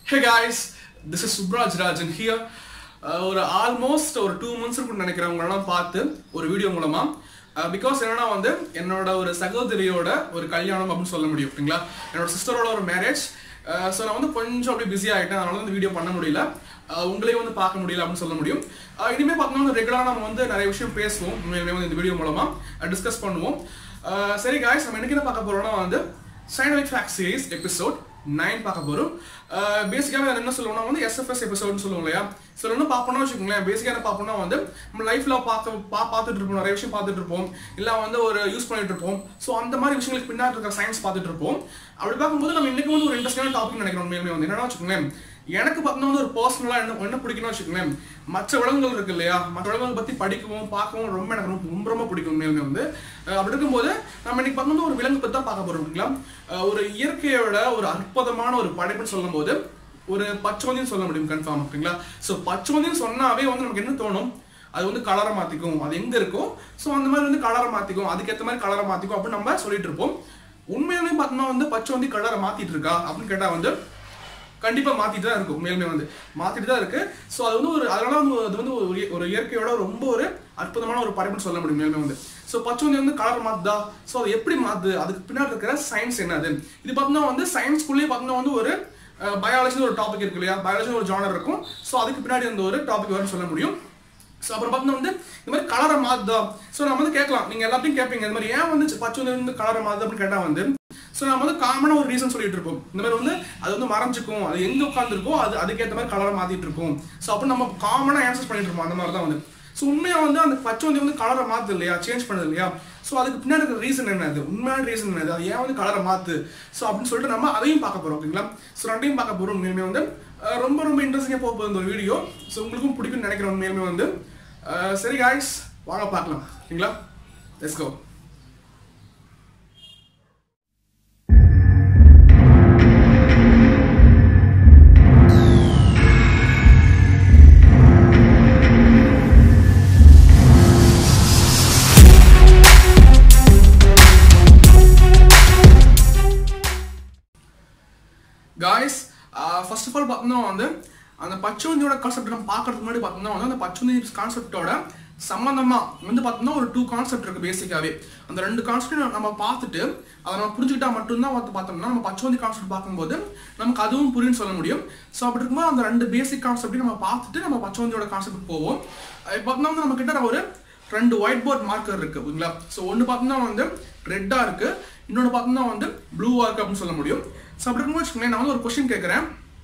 hey guys this is Subraj Rajan here ஒரு almost ஒரு two months இருக்குன்னு நினைக்கிறேன் உங்களெல்லாம் பார்த்து ஒரு வீடியோ மூலமா பிகாஸ் என்னன்னா வந்து என்னோட ஒரு சகோதரியோட ஒரு கல்யாணம் அப்படின்னு சொல்ல முடியும் ஓகேங்களா என்னோட சிஸ்டரோட ஒரு மேரேஜ் ஸோ நான் வந்து கொஞ்சம் அப்படியே பிஸி ஆகிட்டேன் அதனால வந்து வீடியோ பண்ண முடியல அஹ் உங்களையும் வந்து பார்க்க முடியல அப்படின்னு சொல்ல முடியும் அஹ் இனிமே பார்த்தோம்னா ரெகுலராக நம்ம வந்து நிறைய விஷயம் பேசுவோம் உண்மையிலுமே வந்து இந்த வீடியோ மூலமா டிஸ்கஸ் பண்ணுவோம் அஹ் சரி காய்ஸ் நம்ம எனக்கு என்ன பார்க்க போறோம்னா வந்து scientific fact series episode nine பார்க்க போறோம் பேசிக்காக என்ன சொல்லுவோம்னா வந்து எஸ்எஃப்எஸ் எபிசோட்னு சொல்லுவோம் இல்லையா சில ஒன்று பார்ப்போம்னா வச்சுக்கோங்களேன் பேசிக்காக என்ன பார்ப்போம்னா வந்து நம்ம லைஃப்ல பார்க்க பா பார்த்துட்டு இருப்போம் நிறைய விஷயம் பார்த்துட்டு இருப்போம் இல்லை வந்து ஒரு யூஸ் பண்ணிட்டு இருப்போம் ஸோ அந்த மாதிரி விஷயங்களுக்கு பின்னாடி இருக்கிற சயின்ஸ் பார்த்துட்டு இருப்போம் அப்படி பார்க்கும்போது நம்ம இன்னைக்கு வந்து ஒரு இன்ட்ரெஸ்டான டாபிக் நினைக்கிறோம் உண்மையுமே வந்து என்னன்னா வச்சுக்கோங்களேன் எனக்கு பார்த்தோம்னா வந்து ஒரு பர்சனலாக என்ன என்ன பிடிக்கும்னு வச்சுக்கோங்களேன் மற்ற விலங்குகள் இருக்கு இல்லையா மற்ற விலங்குகள் பற்றி படிக்கவும் பார்க்கவும் ரொம்ப எனக்கு ரொம்ப ரொம்ப ரொம்ப பிடிக்கும் உண்மையுமே வந்து அஹ் அப்படி இருக்கும்போது நம்ம இன்னைக்கு பார்த்தோம்னா ஒரு விலங்கு பற்றி தான் பார்க்க போறோம் இல்லைங்களா அஹ் ஒரு இயற்கையோட ஒரு அற்புதமான ஒரு படைப்புன்னு சொல்லும்போது ஒரு பச்சோந்தின்னு சொல்ல முடியும் கன்ஃபார்ம் ஓகேங்களா ஸோ பச்சோந்தின்னு சொன்னாவே வந்து நமக்கு என்ன தோணும் அது வந்து கலரை மாத்திக்கும் அது எங்க இருக்கோ ஸோ அந்த மாதிரி வந்து கலரை மாத்திக்கும் அதுக்கேற்ற மாதிரி கலரை மாத்திக்கும் அப்படின்னு நம்ம சொல்லிட்டு இருப்போம் உண்மையாலுமே பார்த்தோம்னா வந்து பச்சை வந்து கலரை மாத்திட்டு இருக்கா அப்படின்னு கேட்டா வந்து கண்டிப்பா மாத்திட்டு தான் இருக்கும் உண்மையிலுமே வந்து மாத்திட்டு தான் இருக்கு ஸோ அது வந்து ஒரு அதனால வந்து அது வந்து ஒரு இய- ஒரு இயற்கையோட ரொம்ப ஒரு அற்புதமான ஒரு படைப்புன்னு சொல்ல முடியும் உண்மையிலுமே வந்து ஸோ பச்சை வந்து வந்து கலர் மாத்துதா ஸோ அது எப்படி மாத்துது அதுக்கு பின்னாடி இருக்கிற சயின்ஸ் என்னது இது பார்த்தோம்னா வந்து சயின்ஸ்குள்ளேயே பார்த்தோம்னா வந்து ஒரு பயாலஜி ஒரு டாபிக் இருக்கு இல்லையா பயாலஜி ஒரு ஜானர் இருக்கும் ஸோ அதுக்கு பின்னாடி அந்த ஒரு டாபிக் வரும்னு சொல்ல முடியும் ஸோ அப்புறம் பார்த்தோம்னா வந்து இந்த மாதிரி கலரை மாத்துதா ஸோ நம்ம வந்து கேட்கலாம் நீங்கள் எல்லாத்தையும் கேட்பீங்க இந்த மாதிரி ஏன் வந்து பச்சை வந்து வந்து கலரை மாத்துது அப்படின்னு கேட்டால் வந்து ஸோ நம்ம வந்து காமனாக ஒரு ரீசன் சொல்லிட்டு இருப்போம் இந்த மாதிரி வந்து அது வந்து மறைஞ்சிக்கும் அது எங்கே உட்காந்துருக்கோ அது அதுக்கேற்ற மாதிரி கலரை மாற்றிட்டு இருக்கும் ஸோ அப்போ நம்ம காமனாக ஆன்சர் பண்ணிட்டு இருப்போம் அந்த மாதிரி தான் வந்து ஸோ உண்மையாக வந்து அந்த பச்சை வந்து வந்து கலரை மாற்று இல்லையா சேஞ்ச் பண்ணுது இல்லையா ஸோ அதுக்கு பின்னாடி இருக்கிற ரீசன் என்னது உண்மையான ரீசன் என்னது அது ஏன் வந்து கலரை மாற்று ஸோ அப்படின்னு சொல்லிட்டு நம்ம அதையும் பார்க்க போகிறோம் ஓகேங்களா ஸோ ரெண்டையும் பார்க்க போகிறோம் உண்மையுமே வந்து அஹ் ரொம்ப ரொம்ப இன்ட்ரெஸ்டிங்காக போக போகுது இந்த ஒரு வீடியோ ஸோ உங்களுக்கும் பிடிக்கும்னு நினைக்கிறேன் உண்மையுமே வந்து அஹ் சரி காய்ஸ் வாங்க பார்க்கலாம் ஓகேங்களா let's go guys first of all பார்த்தோம்னா வந்து அந்த பச்சுவந்தியோட கான்செப்ட் நம்ம பார்க்கறதுக்கு முன்னாடி பார்த்தோம்னா வந்து அந்த பச்சுவந்தி கான்செப்டோட சம்மந்தமா வந்து பார்த்தோம்னா ஒரு டூ கான்செப்ட் இருக்கு பேசிக்காவே அந்த ரெண்டு கான்செப்ட் நம்ம பார்த்துட்டு அதை நம்ம புரிஞ்சுக்கிட்டா மட்டும்தான் வந்து பார்த்தோம்னா நம்ம பச்சுவந்தி கான்செப்ட் பார்க்கும்போது நமக்கு அதுவும் புரியும்னு சொல்ல முடியும் ஸோ அப்படி இருக்கும்போது அந்த ரெண்டு பேசிக் கான்செப்டையும் நம்ம பார்த்துட்டு நம்ம பச்சுவந்தியோட கான்செப்ட் போவோம் இப்போ பார்த்தோம்னா வந்து நம்ம கிட்ட ஒரு ரெண்டு ஒயிட் போர்ட் மார்க்கர் இருக்கு ஓகேங்களா ஸோ ஒன்று பார்த்தோம்னா வந்து ரெட்டாக இருக்கு இன்னொன்று பார்த்தோம்னா வந்து ப்ளூவாக இருக்கு அப்படின்னு சொல்ல முடியும் ஸோ அப்படி இருக்கும்போது வச்சுக்கோங்களேன் நான் வந்து ஒரு கொஸ்டின் கேட்குறேன்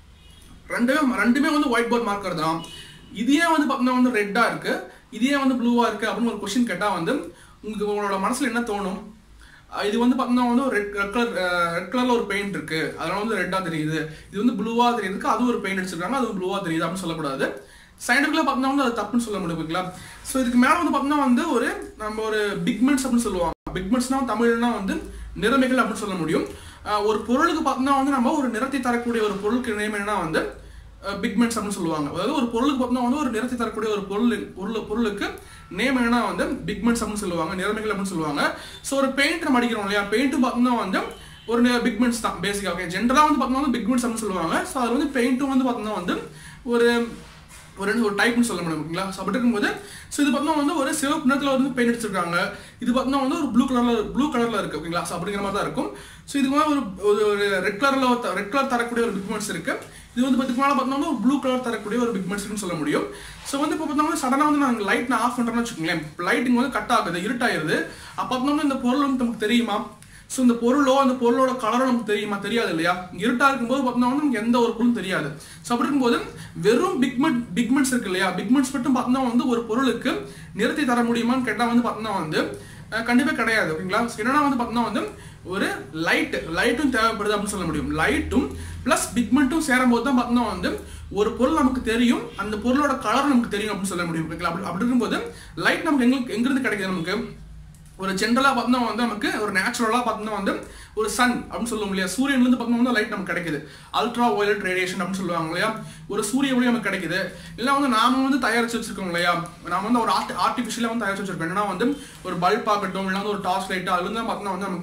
ரெண்டுமே ரெண்டுமே வந்து ஒயிட் போர்ட் மார்க்கர் தான் இது ஏன் வந்து பார்த்தோம்னா வந்து ரெட்டாக இருக்கு இது ஏன் வந்து ப்ளூவாக இருக்கு அப்படின்னு ஒரு கொஸ்டின் கேட்டால் வந்து உங்களுக்கு உங்களோட மனசில் என்ன தோணும் அஹ் இது வந்து பார்த்தோம்னா வந்து ஒரு ரெட் ரெட் கலர் ரெட் கலரில் ஒரு பெயிண்ட் இருக்கு அதனால வந்து ரெட்டாக தெரியுது இது வந்து ப்ளூவாக தெரியுதுக்கு அது ஒரு பெயிண்ட் அடிச்சிருக்காங்க அது ப்ளூவாக தெரியுது அப்படின்னு சொல்லக்கூடாது சயின்டிஃபிக்கலாக பார்த்தோம்னா வந்து அது தப்புன்னு சொல்ல முடியும் ஓகேங்களா ஸோ இதுக்கு மேலே வந்து பார்த்தோம்னா வந்து ஒரு நம்ம ஒரு பிக்மெண்ட்ஸ் அப்படின்னு சொல்லுவாங்க பிக்மெண்ட்ஸ்னா தமிழ்னா வந்து நிறமைகள் அப்படின்னு சொல்ல முடியும் அஹ் ஒரு பொருளுக்கு பார்த்தோம்னா வந்து நம்ம ஒரு நிறத்தை தரக்கூடிய ஒரு பொருளுக்கு நேம் என்னன்னா வந்து பிக்மெண்ட்ஸ் அப்படின்னு சொல்லுவாங்க அதாவது ஒரு பொருளுக்கு பார்த்தோம்னா வந்து ஒரு நிறத்தை தரக்கூடிய ஒரு பொருள் பொருள் பொருளுக்கு நேம் என்னன்னா வந்து பிக்மெண்ட்ஸ் அப்படின்னு சொல்லுவாங்க நிறமைகள் அப்படின்னு சொல்லுவாங்க ஸோ ஒரு பெயிண்ட் நம்ம அடிக்கிறோம் இல்லையா பெயிண்ட்டும் பார்த்தோம்னா வந்து ஒரு பிக்மெண்ட்ஸ் தான் பேசிக்காக ஓகே ஜென்ரலாக வந்து பார்த்தோம்னா வந்து பிக்மெண்ட்ஸ் அப்படின்னு சொல்லுவாங்க ஸோ அது வந்து பெயிண்ட்டும் வந்து பார்த்தோம்னா வந்து ஒரு ஒரு ரெண்டு ஒரு டைப்னு சொல்ல முடியும் ஓகேங்களா ஸோ அப்படி இருக்கும்போது ஸோ இது பார்த்தோம்னா வந்து ஒரு சிவப்பு நிறத்தில் வந்து பெயிண்ட் அடிச்சிருக்காங்க இது பார்த்தோம்னா வந்து ஒரு ப்ளூ கலரில் ப்ளூ கலரில் இருக்குது ஓகேங்களா ஸோ அப்படிங்கிற மாதிரி தான் இருக்கும் ஸோ இதுக்கு மேலே ஒரு ஒரு- ஒரு ரெட் கலரில் ரெட் கலர் தரக்கூடிய ஒரு பிக்மெண்ட்ஸ் இருக்கு இது வந்து இதுக்கு மேலே பார்த்தோம்னா ஒரு ப்ளூ கலர் தரக்கூடிய ஒரு பிக்மெண்ட்ஸ்னு சொல்ல முடியும் ஸோ வந்து இப்போ பார்த்தோம்னா சடனாக வந்து நாங்கள் லைட் நான் ஆஃப் பண்ணுறேன்னு வச்சுக்கோங்களேன் லைட்டிங் வந்து கட் ஆகுது இருட்டாயிருது அப்போ பார்த்தோம்னா இந்த பொருள் வந்து நமக்கு தெரியுமா ஸோ இந்த பொருளோ அந்த பொருளோட கலரோ நமக்கு தெரியுமா தெரியாது இல்லையா இருட்டா இருக்கும்போது பார்த்தோம்னா வந்து நமக்கு எந்த ஒரு பொருளும் தெரியாது ஸோ அப்படி இருக்கும்போது வெறும் பிக்மெண்ட் பிக்மெண்ட்ஸ் இருக்கு இல்லையா பிக்மெண்ட்ஸ் மட்டும் பார்த்தோம்னா வந்து ஒரு பொருளுக்கு நிறத்தை தர முடியுமான்னு கேட்டால் வந்து பார்த்தோம்னா வந்து அஹ், கண்டிப்பா கிடையாது ஓகேங்களா So, என்னன்னா வந்து பார்த்தோம்னா வந்து ஒரு லைட் லைட்டும் தேவைப்படுது அப்படின்னு சொல்ல முடியும் லைட்டும் ப்ளஸ் பிக்மெண்ட்டும் சேரும்போது தான் பார்த்தோம்னா வந்து ஒரு பொருள் நமக்கு தெரியும் அந்த பொருளோட கலர் நமக்கு தெரியும் அப்படின்னு சொல்ல முடியும் ஓகேங்களா அப்படி அப்படி இருக்கும்போது லைட் நமக்கு எங்களுக்கு எங்கிருந்து கிடைக்குது நமக்கு ஒரு ஜென்ரலாக பார்த்தோம்னா வந்து நமக்கு ஒரு நேச்சுரலாக பார்த்தோம்னா வந்து ஒரு சன் அப்படின்னு சொல்லுவோம் இல்லையா சூரியன்லேருந்து பார்த்தோம்னா வந்து லைட் நமக்கு கிடைக்குது அல்ட்ரா வயலட் ரேடியேஷன் அப்படின்னு சொல்லுவாங்க இல்லையா ஒரு சூரிய ஒளி நமக்கு கிடைக்குது இல்லை வந்து நாம வந்து தயாரிச்சு வச்சிருக்கோம் இல்லையா நாம வந்து ஒரு ஆர்ட் ஆர்டிஃபிஷியலாக வந்து தயாரிச்சு வச்சிருக்கோம் என்னன்னா வந்து ஒரு பல்ப் ஆகட்டும் இல்லை வந்து ஒரு டார்ச் லைட் அதுல இருந்து பார்த்தோம்னா வந்து நமக்கு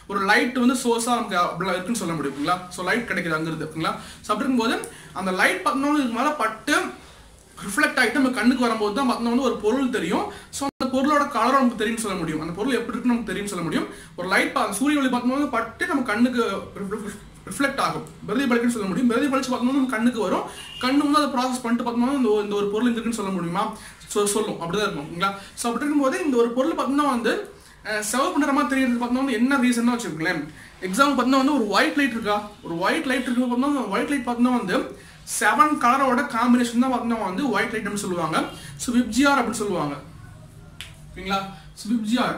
ஒரு லைட் வந்து சோர்ஸாக நமக்கு அப்படிலாம் இருக்குன்னு சொல்ல முடியும் ஓகேங்களா ஸோ லைட் கிடைக்குது அங்கிருந்து ஓகேங்களா ஸோ அப்படி இருக்கும்போது அந்த லைட் பார்த்தோம்னா இதுக்கு மேலே பட்டு ரிஃப்ளெக்ட் ஆகிட்டு நம்ம கண்ணுக்கு வரும்போது தான் பார்த்தோம்னா வந்து ஒரு பொருள் தெரியும் ஸோ அந்த பொருளோட கலர் நமக்கு தெரியும் சொல்ல முடியும் அந்த பொருள் எப்படி இருக்குன்னு நமக்கு தெரியும் சொல்ல முடியும் ஒரு லைட் பா சூரிய ஒளி பார்த்தோம்னா பட்டு நம்ம கண்ணுக்கு ரிஃப்ளெக்ட் ஆகும் பிரதிபலிக்குன்னு சொல்ல முடியும் பிரதிபலிச்சு பார்த்தோம்னா நம்ம கண்ணுக்கு வரும் கண்ணு வந்து அதை ப்ராசஸ் பண்ணிட்டு பார்த்தோம்னா இந்த ஒரு- இந்த ஒரு பொருள் இங்க இருக்குன்னு சொல்ல முடியுமா ஸோ சொல்லும் அப்படிதான் இருக்கும் ஓகேங்களா ஸோ அப்படி இருக்கும்போது இந்த ஒரு பொருள் பார்த்தோம்னா வந்து அஹ், சிவப்பு நிறமா தெரியுறது பார்த்தோம்னா வந்து என்ன ரீசன் வச்சுக்கோங்களேன் எக்ஸாம்பிள் பார்த்தோம்னா வந்து ஒரு ஒயிட் லைட் இருக்கா ஒரு ஒயிட் லைட் இருக்கு பார்த்தோம்னா ஒயிட் லைட் பார்த்தோம்னா வந்து செவன் கலரோட காம்பினேஷன் தான் பார்த்தோம்னா வந்து ஒயிட் லைட் அப்படின்னு சொல்லுவாங்க ஸோ விப்ஜிஆர் அப்படின்னு சொல்லுவாங்க ஓகேங்களா so VIBGYOR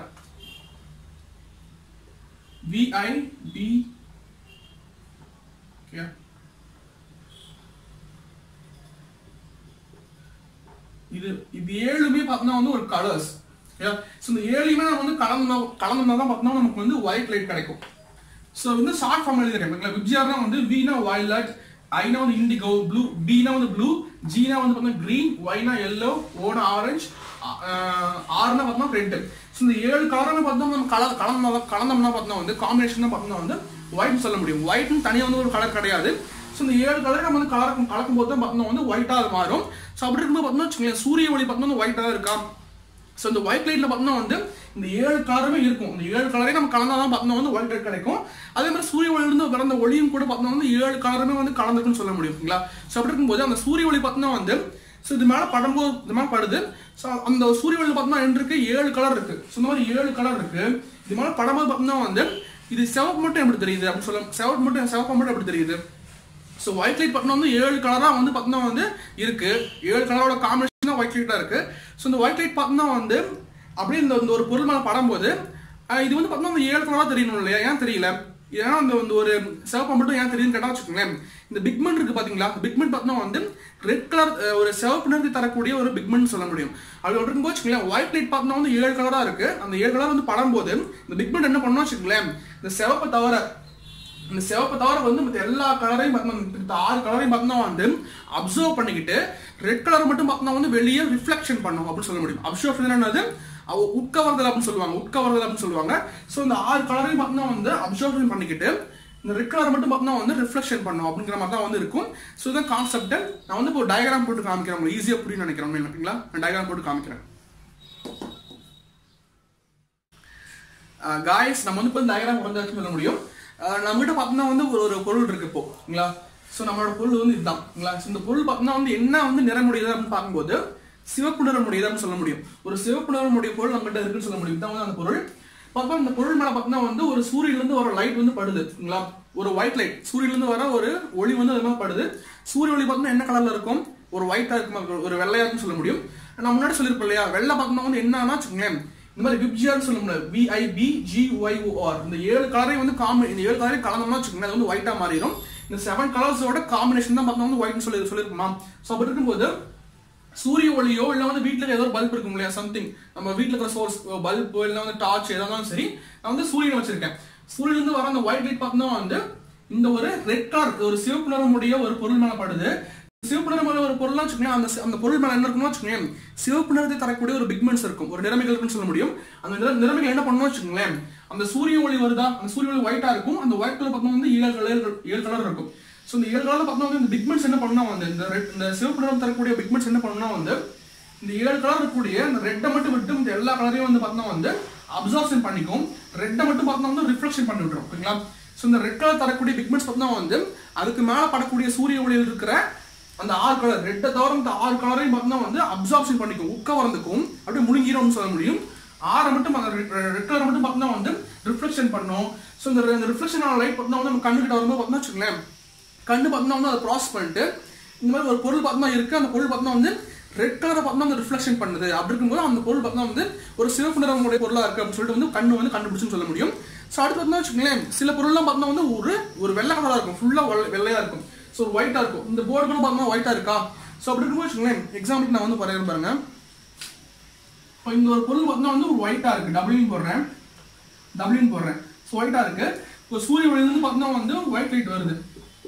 V I B okay இது இது ஏழுமே பார்த்தோம்னா வந்து ஒரு கலர்ஸ் ஸோ இந்த ஏழுமே நம்ம வந்து கலந்து கலந்தோம்னா தான் பார்த்தோம்னா நமக்கு வந்து ஒயிட் லைட் கிடைக்கும் ஸோ வந்து ஷார்ட் ஃபார்ம் எழுதிருக்கேன் ஓகேங்களா விப்ஜிஆர்னா வந்து வீனா வயலட் ஐனா வந்து இண்டிகோ ப்ளூ பீனா வந்து ப்ளூ ஜீனா வந்து பார்த்தீங்கன்னா க்ரீன் ஒய்னா எல்லோ ஓனா ஆரஞ்சு ஆறுனா பார்த்தோம்னா ரெட் ஸோ இந்த ஏழு கலர்னு பார்த்தோம் நம்ம கலர் கலந்தா கலந்தோம்னா பார்த்தோம்னா வந்து காம்பினேஷன் தான் பார்த்தோம்னா வந்து ஒயிட் சொல்ல முடியும் ஒயிட்னு தனியாக வந்து ஒரு கலர் கிடையாது ஸோ இந்த ஏழு கலர் நம்ம வந்து கலக்கும் கலக்கும் போது தான் பார்த்தோம்னா வந்து ஒயிட்டாக அது மாறும் ஸோ அப்படி இருக்கும்போது பார்த்தோம்னா வச்சுக்கோங்களேன் சூரிய ஒளி பார்த்தோம்னா ஒயிட்டாக இருக்கா ஸோ இந்த ஒயிட் லைட்ல பார்த்தோம்னா வந்து இந்த ஏழு கலருமே இருக்கும் இந்த ஏழு கலரே நம்ம கலந்தா தான் பார்த்தோம்னா வந்து ஒயிட் லைட் கிடைக்கும் அதே மாதிரி சூரிய ஒளியிலிருந்து பிறந்த ஒளியும் கூட பார்த்தோம்னா வந்து ஏழு கலருமே வந்து கலந்துருக்குன்னு சொல்ல முடியும் ஓகேங்களா ஸோ அப்படி இருக்கும்போது அந்த சூரிய ஒளி பார்த்தோம்னா வந்து ஸோ இது மேலே படும்போது இது மேலே படுது ஸோ அந்த சூரிய ஒளியில் பார்த்தோம்னா என்ன இருக்கு ஏழு கலர் இருக்கு ஸோ இந்த மாதிரி ஏழு கலர் இருக்கு இது மேலே படும்போது பார்த்தோம்னா வந்து இது சிவப்பு மட்டும் எப்படி தெரியுது அப்படின்னு சொல்ல சிவப்பு மட்டும் சிவப்பு மட்டும் எப்படி தெரியுது ஸோ ஒயிட் லைட் பார்த்தோம்னா வந்து ஏழு கலராக வந்து பார்த்தோம்னா வந்து இருக்கு ஏழு கலரோட காம்பினேஷன் தான் ஒயிட் லைட்டாக இருக்கு ஸோ இந்த ஒயிட் லைட் பார்த்தோம்னா வந்து அப்படியே இந்த இந்த ஒரு பொருள் மேலே படும்போது அஹ் இது வந்து பார்த்தோம்னா வந்து ஏழு கலராக தெரியணும் இல்லையா ஏன் தெரியல ஏன்னா அந்த இந்த ஒரு சிவப்பு மட்டும் ஏன் தெரியுதுன்னு கேட்டால் வச்சுக்கோங்களேன் இந்த பிக்மெண்ட் இருக்கு பார்த்தீங்களா பிக்மெண்ட் பார்த்தோம்னா வந்து ரெட் கலர் ஒரு சிவப்பு நிறத்தை தரக்கூடிய ஒரு பிக்மெண்ட் சொல்ல முடியும் அப்படி இருக்கும்போது வச்சுக்கோங்களேன் ஒயிட் லைட் பார்த்தோம்னா வந்து ஏழு கலராக இருக்கு அந்த ஏழு கலர் வந்து படும்போது இந்த பிக்மெண்ட் என்ன பண்ணணும் வச்சுக்கோங்களேன் இந்த சிவப்பை தவிர இந்த சிவப்பு தவிர வந்து மத்த எல்லா கலரையும் பார்த்தோம்னா இந்த ஆறு கலரையும் பார்த்தோம்னா வந்து அப்சர்வ் பண்ணிக்கிட்டு ரெட் கலர் மட்டும் பார்த்தோம்னா வந்து வெளியே ரிஃப்ளெக்ஷன் பண்ணும் அப்படின்னு சொல்ல முடியும் அப்சர்வ் என்னது அவ உட்கவர்தல் அப்படின்னு சொல்லுவாங்க உட்கவர்தல் அப்படின்னு சொல்லுவாங்க ஸோ இந்த ஆறு கலரையும் பார்த்தோம்னா வந்து அப்சர்வ் பண்ணிக்கிட்டு இந்த ரெட் கலர் மட்டும் பார்த்தோம்னா வந்து ரிஃப்ளெக்ஷன் பண்ணும் அப்படிங்கிற மாதிரி தான் வந்து இருக்கும் ஸோ இதான் கான்செப்ட் நான் வந்து இப்போ டயக்ராம் போட்டு காமிக்கிறேன் உங்களுக்கு ஈஸியாக புரியும் நினைக்கிறேன் ஓகேங்களா நான் டயக்ராம் போட்டு காமிக்கிறேன் காய்ஸ் நம்ம வந்து இப்போ டயக்ராம் வரைஞ்சாச்சும் சொல்ல முடியும் அஹ் நம்மகிட்ட பார்த்தோம்னா வந்து ஒரு ஒரு பொருள் இருக்கு இப்போ ஓகேங்களா ஸோ நம்மளோட பொருள் வந்து இதுதான் ஓகேங்களா ஸோ இந்த பொருள் பார்த்தோம்னா வந்து என்ன வந்து நிறமுடையது அப்படின்னு பார்க்கும்போது சிவப்பு நிறமுடையது அப்படின்னு சொல்ல முடியும் ஒரு சிவப்பு நிறமுடைய பொருள் நம்மகிட்ட இருக்குன்னு சொல்ல முடியும் இதான் வந்து அந்த பொருள் பார்த்தா இந்த பொருள் மேல பார்த்தோம்னா வந்து ஒரு சூரியன்லேருந்து வர லைட் வந்து படுது ஓகேங்களா ஒரு ஒயிட் லைட் சூரியன்லேருந்து வர ஒரு ஒளி வந்து அது மாதிரி படுது சூரிய ஒளி பார்த்தோம்னா என்ன கலர்ல இருக்கும் ஒரு ஒயிட்டா இருக்கும் ஒரு வெள்ளையா இருக்குன்னு சொல்ல முடியும் நான் முன்னாடி சொல்லியிருப்பேன் இல்லையா வெள்ளை பார்த்தோம்னா வந்து என்னன்னா வச்சுக்கோங்களேன் இந்த மாதிரி விப்ஜிஆர் சொல்ல முடியாது விஐபி ஜிஒய்ஓஆர் இந்த ஏழு கலரையும் வந்து காம்பி இந்த ஏழு கலரையும் கலந்தோம்னா வச்சுக்கோங்க அது வந்து ஒயிட்டா மாறிடும் இந்த செவன் கலர்ஸோட காம்பினேஷன் தான் பார்த்தா வந்து ஒயிட்னு சொல்லி சொல்லியிருக்குமா ஸோ அப்படி இருக்கும்போது சூரிய ஒளியோ இல்லை வந்து வீட்டில் ஏதோ ஒரு பல்ப் இருக்கும் இல்லையா சம்திங் நம்ம வீட்டில் இருக்கிற சோர்ஸ் பல்போ இல்லை வந்து டார்ச் எதாலும் சரி நான் வந்து சூரியன் வச்சிருக்கேன் சூரியன்லேருந்து வர அந்த ஒயிட் லைட் பார்த்தோம்னா வந்து இந்த ஒரு ரெட் கலர் ஒரு சிவப்பு நிறமுடைய ஒரு பொருள் மேல படுது சிவப்பு நிறமான ஒரு பொருள்லாம் வச்சுக்கோங்களேன் அந்த சி- அந்த பொருள் மேல என்ன இருக்கும்னு வச்சுக்கோங்களேன் சிவப்பு நிறத்தை தரக்கூடிய ஒரு பிக்மெண்ட்ஸ் இருக்கும் ஒரு நிறமிகள் இருக்குன்னு சொல்ல முடியும் அந்த நிற நிறமிகள் என்ன பண்ணணும் வச்சுக்கோங்களேன் அந்த சூரிய ஒளி வருதா அந்த சூரிய ஒளி ஒயிட்டா இருக்கும் அந்த ஒயிட் கலர் பார்த்தோம்னா வந்து ஏழு கலர் ஏழு கலர் இருக்கும் ஸோ இந்த ஏழு கலர் பார்த்தோம்னா வந்து இந்த பிக்மெண்ட்ஸ் என்ன பண்ணா வந்து இந்த red- இந்த சிவப்பு நிறம் தரக்கூடிய பிக்மெண்ட்ஸ் என்ன பண்ணா வந்து இந்த ஏழு கலர் இருக்கக்கூடிய இந்த ரெட்டை மட்டும் விட்டு இந்த எல்லா கலரையும் வந்து பார்த்தோம்னா வந்து அப்சார்ப்ஷன் பண்ணிக்கும் ரெட்டை மட்டும் பார்த்தோம்னா வந்து ரிஃப்ளெக்ஷன் பண்ணி விட்டுரும் ஓகேங்களா ஸோ இந்த ரெட் கலர் தரக்கூடிய பிக்மெண்ட்ஸ் பார்த்தோம்னா வந்து அதுக்கு மேலே படக்கூடிய சூரிய ஒளியில் இருக்கிற அந்த ஆறு கலர் ரெட்டை தவிர இந்த ஆறு கலரையும் பார்த்தோம்னா வந்து அப்சார்ப்ஷன் பண்ணிக்கும் உட்க வரந்துக்கும் அப்படியே முழுங்கிரும்னு சொல்ல முடியும் ஆறை மட்டும் அந்த ரெட் கலர் மட்டும் பார்த்தோம்னா வந்து ரிஃப்ளெக்ஷன் பண்ணும் ஸோ இந்த ரிஃப்ளெக்ஷன் ஆன லைட் பார்த்தோம்னா வந்து நம்ம கண்ணுக்கிட்ட வரும்போது பார்த்தோம்னா வச்சுக்கோங்களேன் கண்ணு பார்த்தோம்னா வந்து அதை ப்ராசஸ் பண்ணிட்டு இந்த மாதிரி ஒரு பொருள் பார்த்தோம்னா இருக்கு அந்த பொருள் பார்த்தோம்னா வந்து ரெட் கலரை பார்த்தோம்னா வந்து ரிஃப்ளெக்ஷன் பண்ணுது அப்படி இருக்கும்போது அந்த பொருள் பார்த்தோம்னா வந்து ஒரு சிவப்பு நிறமுடைய பொருளா இருக்கு அப்படின்னு சொல்லிட்டு வந்து கண்ணு வந்து கண்டுபிடிச்சுன்னு சொல்ல முடியும் ஸோ அடுத்து பார்த்தோம்னா வச்சுக்கோங்களேன் சில பொருள்லாம் பார்த்தோம்னா வந்து ஒரு ஒரு வெள்ளை கலரா இருக்கும் ஃபுல்லா வெள்ளையா இருக்கும் ஸோ ஒரு ஒயிட்டா இருக்கும் இந்த போர்டு கூட பார்த்தோம்னா ஒயிட்டா இருக்கா ஸோ அப்படி இருக்கும்போது வச்சுக்கோங்களேன் எக்ஸாம்பிளுக்கு நான் வந்து பரையறேன் பாருங்க இப்போ இந்த ஒரு பொருள் பார்த்தோம்னா வந்து ஒரு ஒயிட்டா இருக்கு டபுள்யூன்னு போடுறேன் டபுள்யூன்னு போடுறேன் ஸோ ஒயிட்டா இருக்கு இப்போ சூரிய ஒளியிலிருந்து பார்த்தோம்னா வந்து ஒயிட் லைட் வருது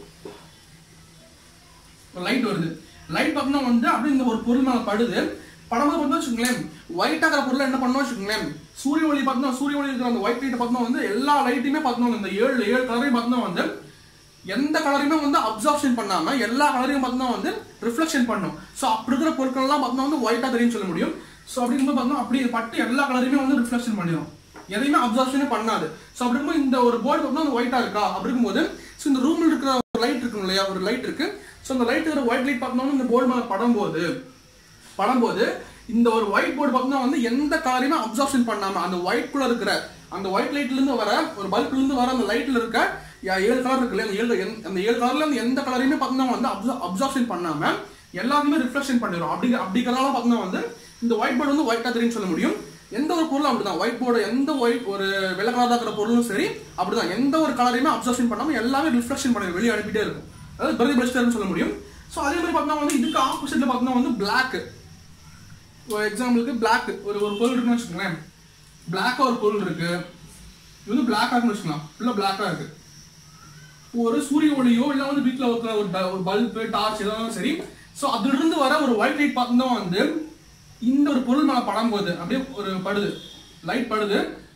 லைட் வருது லைட் பார்த்தோம்னா வந்து அப்படியே இந்த ஒரு பொருள் மேல படுது படம் பார்த்தா வச்சுக்கோங்களேன் ஒயிட் ஆகிற பொருள் என்ன பண்ணோம் வச்சுக்கோங்களேன் சூரிய ஒளி பார்த்தோம் சூரிய ஒளி இருக்கிற அந்த ஒயிட் லைட்டை பார்த்தோம் வந்து எல்லா லைட்டுமே பார்த்தோம் இந்த ஏழு ஏழு கலரையும் பார்த்தோம் வந்து எந்த கலரையுமே வந்து அப்சார்ப்ஷன் பண்ணாம எல்லா கலரையும் பார்த்தோம் வந்து ரிஃப்ளெக்ஷன் பண்ணும் ஸோ அப்படி இருக்கிற பொருட்கள் எல்லாம் பார்த்தோம் வந்து ஒயிட்டா தெரியும் சொல்ல முடியும் ஸோ அப்படிங்கும்போது பார்த்தோம் அப்படி பட்டு எல்லா கலரையுமே வந்து ரிஃப்ளெக்ஷன் பண்ணிடும் எதையுமே அப்சார்ப்ஷனே பண்ணாது ஸோ அப்படி இருக்கும்போது இந்த ஒரு போர்டு பார்த்தோம் வந்து ஒயிட்டா இருக்கா அப்படி இருக்கும்போது ஸோ இந்த ரூம்ல இருக்கிற ஒரு லைட் இருக்கும் இல்லையா ஒரு லைட் இருக்கு ஸோ அந்த லைட் இருக்கிற ஒயிட் லைட் பார்த்தோம்னா இந்த போர்டு மேலே படும்போது படும்போது இந்த ஒரு ஒயிட் போர்டு பார்த்தோம்னா வந்து எந்த கலரையுமே அப்சார்ப்ஷன் பண்ணாம அந்த ஒயிட் குள்ள இருக்கிற அந்த ஒயிட் லைட்ல இருந்து வர ஒரு பல்ப்ல இருந்து வர அந்த லைட்ல இருக்க யா- ஏழு கலர் இருக்கு இல்லையா அந்த ஏழு எந்த- அந்த ஏழு கலர்ல இருந்து எந்த கலரையுமே பார்த்தோம்னா வந்து அப்சார்ப்ஷன் பண்ணாம எல்லாத்தையுமே ரிஃப்ளெக்ஷன் பண்ணிடும் அப்படி அப்படிங்கிறதால பார்த்தோம்னா வந்து இந்த ஒயிட் போர்டு வந்து ஒயிட்டா தெரியும் சொல்ல முடியும் எந்த ஒரு பொருளும் அப்படிதான் ஒயிட் போர்டு எந்த ஒயிட் ஒரு வெள்ளை கலராக இருக்கிற பொருளும் சரி அப்படிதான் எந்த ஒரு கலரையுமே அப்சர்வேஷன் பண்ணாம எல்லாமே ரிஃப்ளெக்ஷன் பண்ணி வெளியே அனுப்பிட்டே இருக்கும் அதாவது பிரதிபலிச்சுட்டே சொல்ல முடியும் ஸோ அதே மாதிரி பார்த்தோம்னா வந்து இதுக்கு ஆப்போசிட்ல பார்த்தோம்னா வந்து பிளாக் ஒரு எக்ஸாம்பிளுக்கு பிளாக் ஒரு ஒரு பொருள் இருக்குன்னு வச்சுக்கோங்களேன் பிளாக்கா ஒரு பொருள் இருக்கு இது வந்து பிளாக்கா இருக்குன்னு வச்சுக்கலாம் ஃபுல்லாக பிளாக்கா இருக்கு ஒரு சூரிய ஒளியோ இல்லை வந்து வீட்டில் இருக்கிற ஒரு ட- ஒரு பல்பு டார்ச் எதாவது சரி ஸோ அதிலிருந்து வர ஒரு ஒயிட் லைட் பார்த்தோம்னா வந்து இந்த ஒரு பொருள் மேலே படும்போது அப்படியே ஒரு படுது லைட் படுது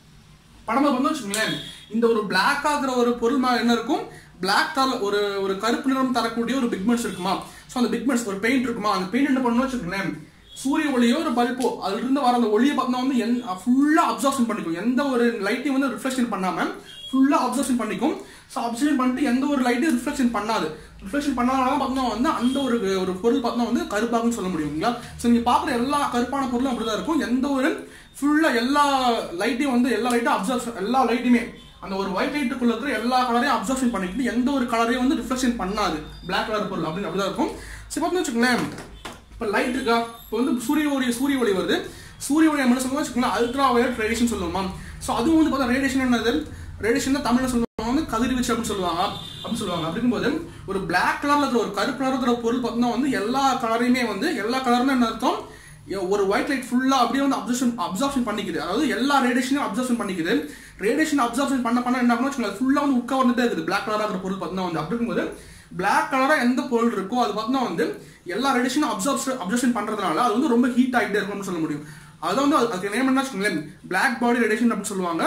படம் வந்து வச்சுக்கோங்களேன் இந்த ஒரு பிளாக் ஆகிற ஒரு பொருள் மேலே என்ன இருக்கும் பிளாக் தர ஒரு ஒரு கருப்பு நிறம் தரக்கூடிய ஒரு பிக்மெண்ட்ஸ் இருக்குமா ஸோ அந்த பிக்மெண்ட்ஸ் ஒரு பெயிண்ட் இருக்குமா அந்த பெயிண்ட் என்ன பண்ணணும் வச்சுக்கோங்களேன் சூரிய ஒளியோ ஒரு பல்போ அதுல இருந்து வர அந்த ஒளியை பார்த்தா வந்து என் ஃபுல்லாக அப்சர்வேஷன் பண்ணிக்கும் எந்த ஒரு லைட்டையும் வந்து ரிஃப்ளெக்ஷன் பண்ணாம ஃபுல்லாக அப்சர்வேஷன் பண்ணிக்கும் ஸோ அப்சர்வேஷன் பண்ணிட்டு எந்த ஒரு லைட்டையும் ரிஃப்ளெக்ஷன் பண்ணாது ரிஃப்ளெக்ஷன் பண்ணாதான் பார்த்தோம்னா வந்து அந்த ஒரு ஒரு பொருள் பார்த்தா வந்து கருப்பாகுன்னு சொல்ல முடியுங்களா ஸோ நீங்கள் பார்க்குற எல்லா கருப்பான பொருளும் அப்படிதான் இருக்கும் எந்த ஒரு ஃபுல்லாக எல்லா லைட்டையும் வந்து எல்லா லைட்டும் அப்சர்வ் எல்லா லைட்டுமே அந்த ஒரு ஒயிட் லைட்டுக்குள்ள இருக்கிற எல்லா கலரையும் அப்சர்வேஷன் பண்ணிக்கிட்டு எந்த ஒரு கலரையும் வந்து ரிஃப்ளெக்ஷன் பண்ணாது பிளாக் கலர் பொருள் அப்படின்னு அப்படிதான் இருக்கும் சரி பார்த்தோம்னு வச்சுக்கோங்களேன் இப்போ லைட் இருக்கா இப்போ வந்து சூரிய ஒளி சூரிய ஒளி வருது சூரிய ஒளி என்ன சொல்லுவோம் வச்சுக்கோங்களேன் அல்ட்ரா வயலட் ரேடியேஷன் சொல்லுவோமா ஸோ அதுவும் வந்து பார்த்தா ரேடியேஷன் என்னது ரேடியேஷன் தான் தமிழ்ல சொல்லுவாங்க வந்து கதிர்வீச்சு அப்படின்னு சொல்லுவாங்க அப்படின்னு சொல்லுவாங்க அப்படிங்கும்போது ஒரு பிளாக் கலர்ல இருக்கிற ஒரு கருப்பு கலர் இருக்கிற பொருள் பார்த்தோம்னா வந்து எல்லா கலரையுமே வந்து எல்லா கலர்னு என்ன அர்த்தம் எ- ஒரு ஒயிட் லைட் ஃபுல்லா அப்படியே வந்து அப்சர்ஷன் அப்சர்ப்ஷன் பண்ணிக்குது அதாவது எல்லா ரேடியேஷனையும் அப்சர்ப்ஷன் பண்ணிக்குது ரேடியேஷன் அப்சர்ப்ஷன் பண்ண பண்ண என்ன ஆகும் வச்சுக்கோங்களேன் ஃபுல்லா வந்து உட்கா வந்துட்டே இருக்குது பிளாக் கலரா இருக்கிற பொருள் பார்த்தோம்னா வந்து அப்படி இருக்கும்போது பிளாக் கலரா எந்த பொருள் இருக்கோ அது பார்த்தோம்னா வந்து எல்லா ரேடியேஷனும் அப்சர்வ் அப்சர்ஷன் பண்றதுனால அது வந்து ரொம்ப ஹீட் ஆகிட்டே இருக்கும்னு சொல்ல முடியும் அதான் வந்து அது- அதுக்கு நேம் என்ன வச்சுக்கோங்களேன் பிளாக் பாடி ரேடியேஷன் அப்படின்னு சொல்லுவாங்க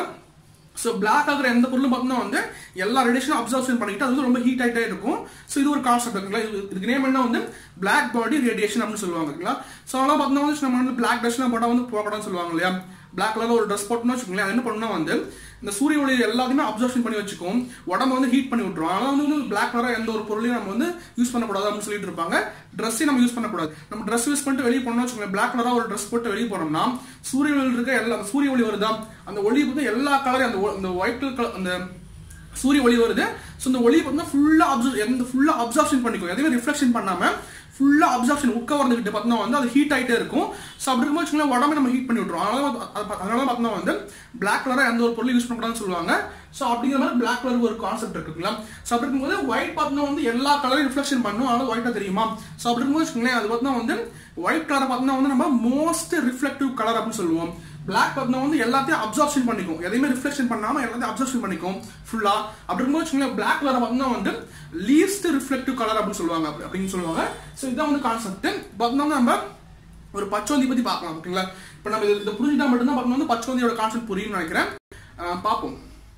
ஸோ பிளாக் ஆகிற எந்த பொருளும் பார்த்தோம்னா வந்து எல்லா ரேடியேஷனும் அப்சர்வேஷன் பண்ணிக்கிட்டு அது வந்து ரொம்ப ஹீட் ஆகிட்டே இருக்கும் ஸோ இது ஒரு கான்செப்ட் இருக்குங்களா இது இதுக்கு நேம் என்ன வந்து பிளாக் பாடி ரேடியேஷன் அப்படின்னு சொல்லுவாங்க ஓகேங்களா ஸோ அதெல்லாம் பார்த்தோம்னா வந்து நம்ம வந்து பிளாக் ட்ரெஸ்லாம் போட்டால் வந்து போகக்கூடாதுன்னு சொல்லுவாங்க இல்லையா பிளாக் கலர் ஒரு ட்ரெஸ் போட்டோம்னா வச்சுக்கோங்களேன் அது என்ன பண்ணணும்னா வந்து இந்த சூரிய ஒளி எல்லாத்தையுமே அப்சர்வேஷன் பண்ணி வச்சுக்கும் உடம்ப வந்து ஹீட் பண்ணி விட்டுரும் ஆனால் வந்து பிளாக் கலராக எந்த ஒரு பொருளையும் நம்ம வந்து யூஸ் பண்ணக்கூடாது அப்படின்னு சொல்லிட்டு இருப்பாங்க ட்ரெஸ்ஸையும் நம்ம யூஸ் பண்ணக்கூடாது நம்ம ட்ரெஸ் யூஸ் பண்ணிட்டு வெளியே போனோம்னா வச்சுக்கோங்களேன் பிளாக் கலராக ஒரு ட்ரெஸ் போட்டு வெளியே போனோம்னா சூரிய ஒளி இருக்க எல்லா சூரிய ஒளி வருதா அந்த ஒளி வந்து எல்லா கலரையும் அந்த ஒ- அந்த ஒயிட் கலர் அந்த சூரிய ஒளி வருது ஸோ இந்த ஒளி பார்த்தீங்கன்னா ஃபுல்லாக அப்சர்வ் எந்த ஃபுல்லாக அப்சர்ப்ஷன் பண்ணிக்கும் எதுவுமே ரிஃப்ளெக்ஷன் பண்ணாமல் ஃபுல்லாக அப்சர்ப்ஷன் உட்க வந்துக்கிட்டு பார்த்தோம்னா வந்து அது ஹீட் ஆகிட்டே இருக்கும் ஸோ அப்படி இருக்கும்போது வச்சுக்கோங்களேன் உடம்பே நம்ம ஹீட் பண்ணி விட்ருவோம் அதனால வந்து- அது- அதனால பார்த்தோம்னா வந்து பிளாக் கலராக எந்த ஒரு பொருளும் யூஸ் பண்ணக்கூடாதுன்னு சொல்லுவாங்க ஸோ அப்படிங்கிற மாதிரி பிளாக் கலர் ஒரு கான்செப்ட் இருக்குங்களா ஸோ அப்படி இருக்கும்போது ஒயிட் பார்த்தோம்னா வந்து எல்லா கலரையும் ரிஃப்ளெக்ஷன் பண்ணும் அதனால ஒயிட்டாக தெரியுமா ஸோ அப்படி இருக்கும்போது வச்சுக்கோங்களேன் அது பார்த்தோம்னா வந்து ஒயிட் கலரை பார்த்தோம்னா வந்து நம்ம மோஸ்ட் ரிஃப்ளெக்டிவ் கலர் அப்படின்னு சொல்லுவோம் பிளாக் பார்த்தா வந்து எல்லாத்தையும் அப்சர்ப்ஷன் பண்ணிக்கும் எதையுமே ரிஃப்ளெக்ஷன் பண்ணாம எல்லாத்தையும் அப்சர்ப்ஷன் பண்ணிக்கும் ஃபுல்லா அப்படி இருக்கும்போது வச்சுக்கோங்களேன் பிளாக் கலர் பார்த்தா வந்து லீஸ்ட் ரிஃப்ளெக்டிவ் கலர் அப்படின்னு சொல்லுவாங்க அப்படி- அப்படின்னு சொல்லுவாங்க ஸோ இதான் வந்து கான்செப்ட் பார்த்தோம்னா நம்ம ஒரு பச்சோந்தி பத்தி பார்க்கலாம் ஓகேங்களா இப்போ நம்ம இது- இதை புரிஞ்சுட்டா மட்டும்தான் பார்த்தோம்னா வந்து பச்சோந்தியோட கான்செப்ட் புரியும்னு நினைக்கிறேன் அஹ் பார்ப்போம்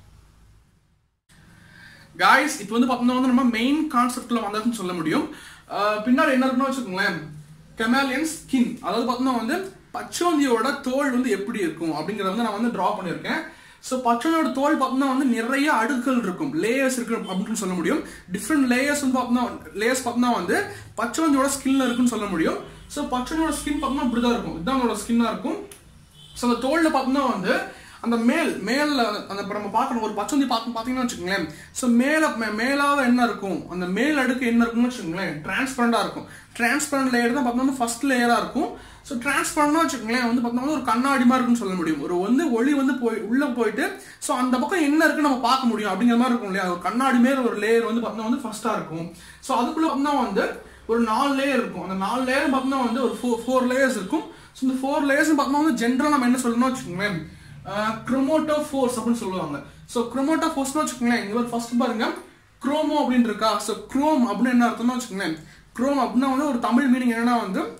காய்ஸ் இப்போ வந்து பார்த்தோம்னா வந்து நம்ம மெயின் கான்செப்ட்ல வந்ததுன்னு சொல்ல முடியும் அஹ் பின்னாடி என்ன இருக்குன்னு வச்சுக்கோங்களேன் கெமாலியன் ஸ்கின் அதாவது பார்த்தோம்னா வந்து பச்சோந்தியோட தோல் வந்து எப்படி இருக்கும் அப்படிங்கறத வந்து நான் வந்து டிரா பண்ணியிருக்கேன் ஸோ பச்சோந்தியோட தோல் பார்த்தோம்னா வந்து நிறைய அடுக்குகள் இருக்கும் லேயர்ஸ் இருக்கு அப்படின்னு சொல்ல முடியும் டிஃப்ரெண்ட் லேயர்ஸ் வந்து பார்த்தோம்னா லேயர்ஸ் பார்த்தோம்னா வந்து பச்சோந்தியோட ஸ்கின்ல இருக்குன்னு சொல்ல முடியும் ஸோ பச்சோந்தியோட ஸ்கின் பார்த்தோம்னா இப்படிதான் இருக்கும் இதுதான் அதோட ஸ்கின்னா இருக்கும் ஸோ அந்த தோல்ல பார்த்தோம்னா வந்து அந்த மேல் மேல்ல அந்த இப்ப நம்ம பார்க்கணும் ஒரு பச்சந்தி பார்த்து பார்த்தீங்கன்னா வச்சுக்கோங்களேன் ஸோ மேல மே- மேலாக என்ன இருக்கும் அந்த மேல் அடுக்கு என்ன இருக்கும்னு வச்சுக்கோங்களேன் டிரான்ஸ்பரண்டா இருக்கும் டிரான்ஸ்பரண்ட் லேயர் தான் பார்த்தோம்னா ஃபர்ஸ்ட் லேயரா இருக்கும் ஸோ டிரான்ஸ்பரண்டா வச்சுக்கோங்களேன் வந்து பார்த்தோம்னா ஒரு கண்ணாடி மாதிரி இருக்குன்னு சொல்ல முடியும் ஒரு வந்து ஒளி வந்து போய் உள்ள போயிட்டு ஸோ அந்த பக்கம் என்ன இருக்குன்னு நம்ம பார்க்க முடியும் அப்படிங்கிற மாதிரி இருக்கும் இல்லையா ஒரு கண்ணாடி மேல ஒரு லேயர் வந்து பார்த்தோம்னா வந்து ஃபர்ஸ்டா இருக்கும் ஸோ அதுக்குள்ள பார்த்தோம்னா வந்து ஒரு நாலு லேயர் இருக்கும் அந்த நாலு லேயர் பார்த்தோம்னா வந்து ஒரு ஃபோர் ஃபோர் லேயர்ஸ் இருக்கும் ஸோ இந்த ஃபோர் லேயர்ஸ் பார்த்தோம்னா வந்து ஜென்ரல் நம்ம என்ன சொல்லணும்னு வச்சுக்கோங்களேன் குரோமோட்டோ ஃபோர்ஸ் அப்படின்னு சொல்லுவாங்க ஸோ குரோமோட்டோ ஃபோர்ஸ்னு வச்சுக்கோங்களேன் இங்க ஃபர்ஸ்ட் பாருங்க குரோமோ அப்படின்னு இருக்கா ஸோ குரோம் அப்படின்னு என்ன அர்த்தம்னு வச்சுக்கோங்களேன் குரோம் அப்படின்னா வந்து ஒரு தமிழ் மீனிங் என்னன்னா வந்து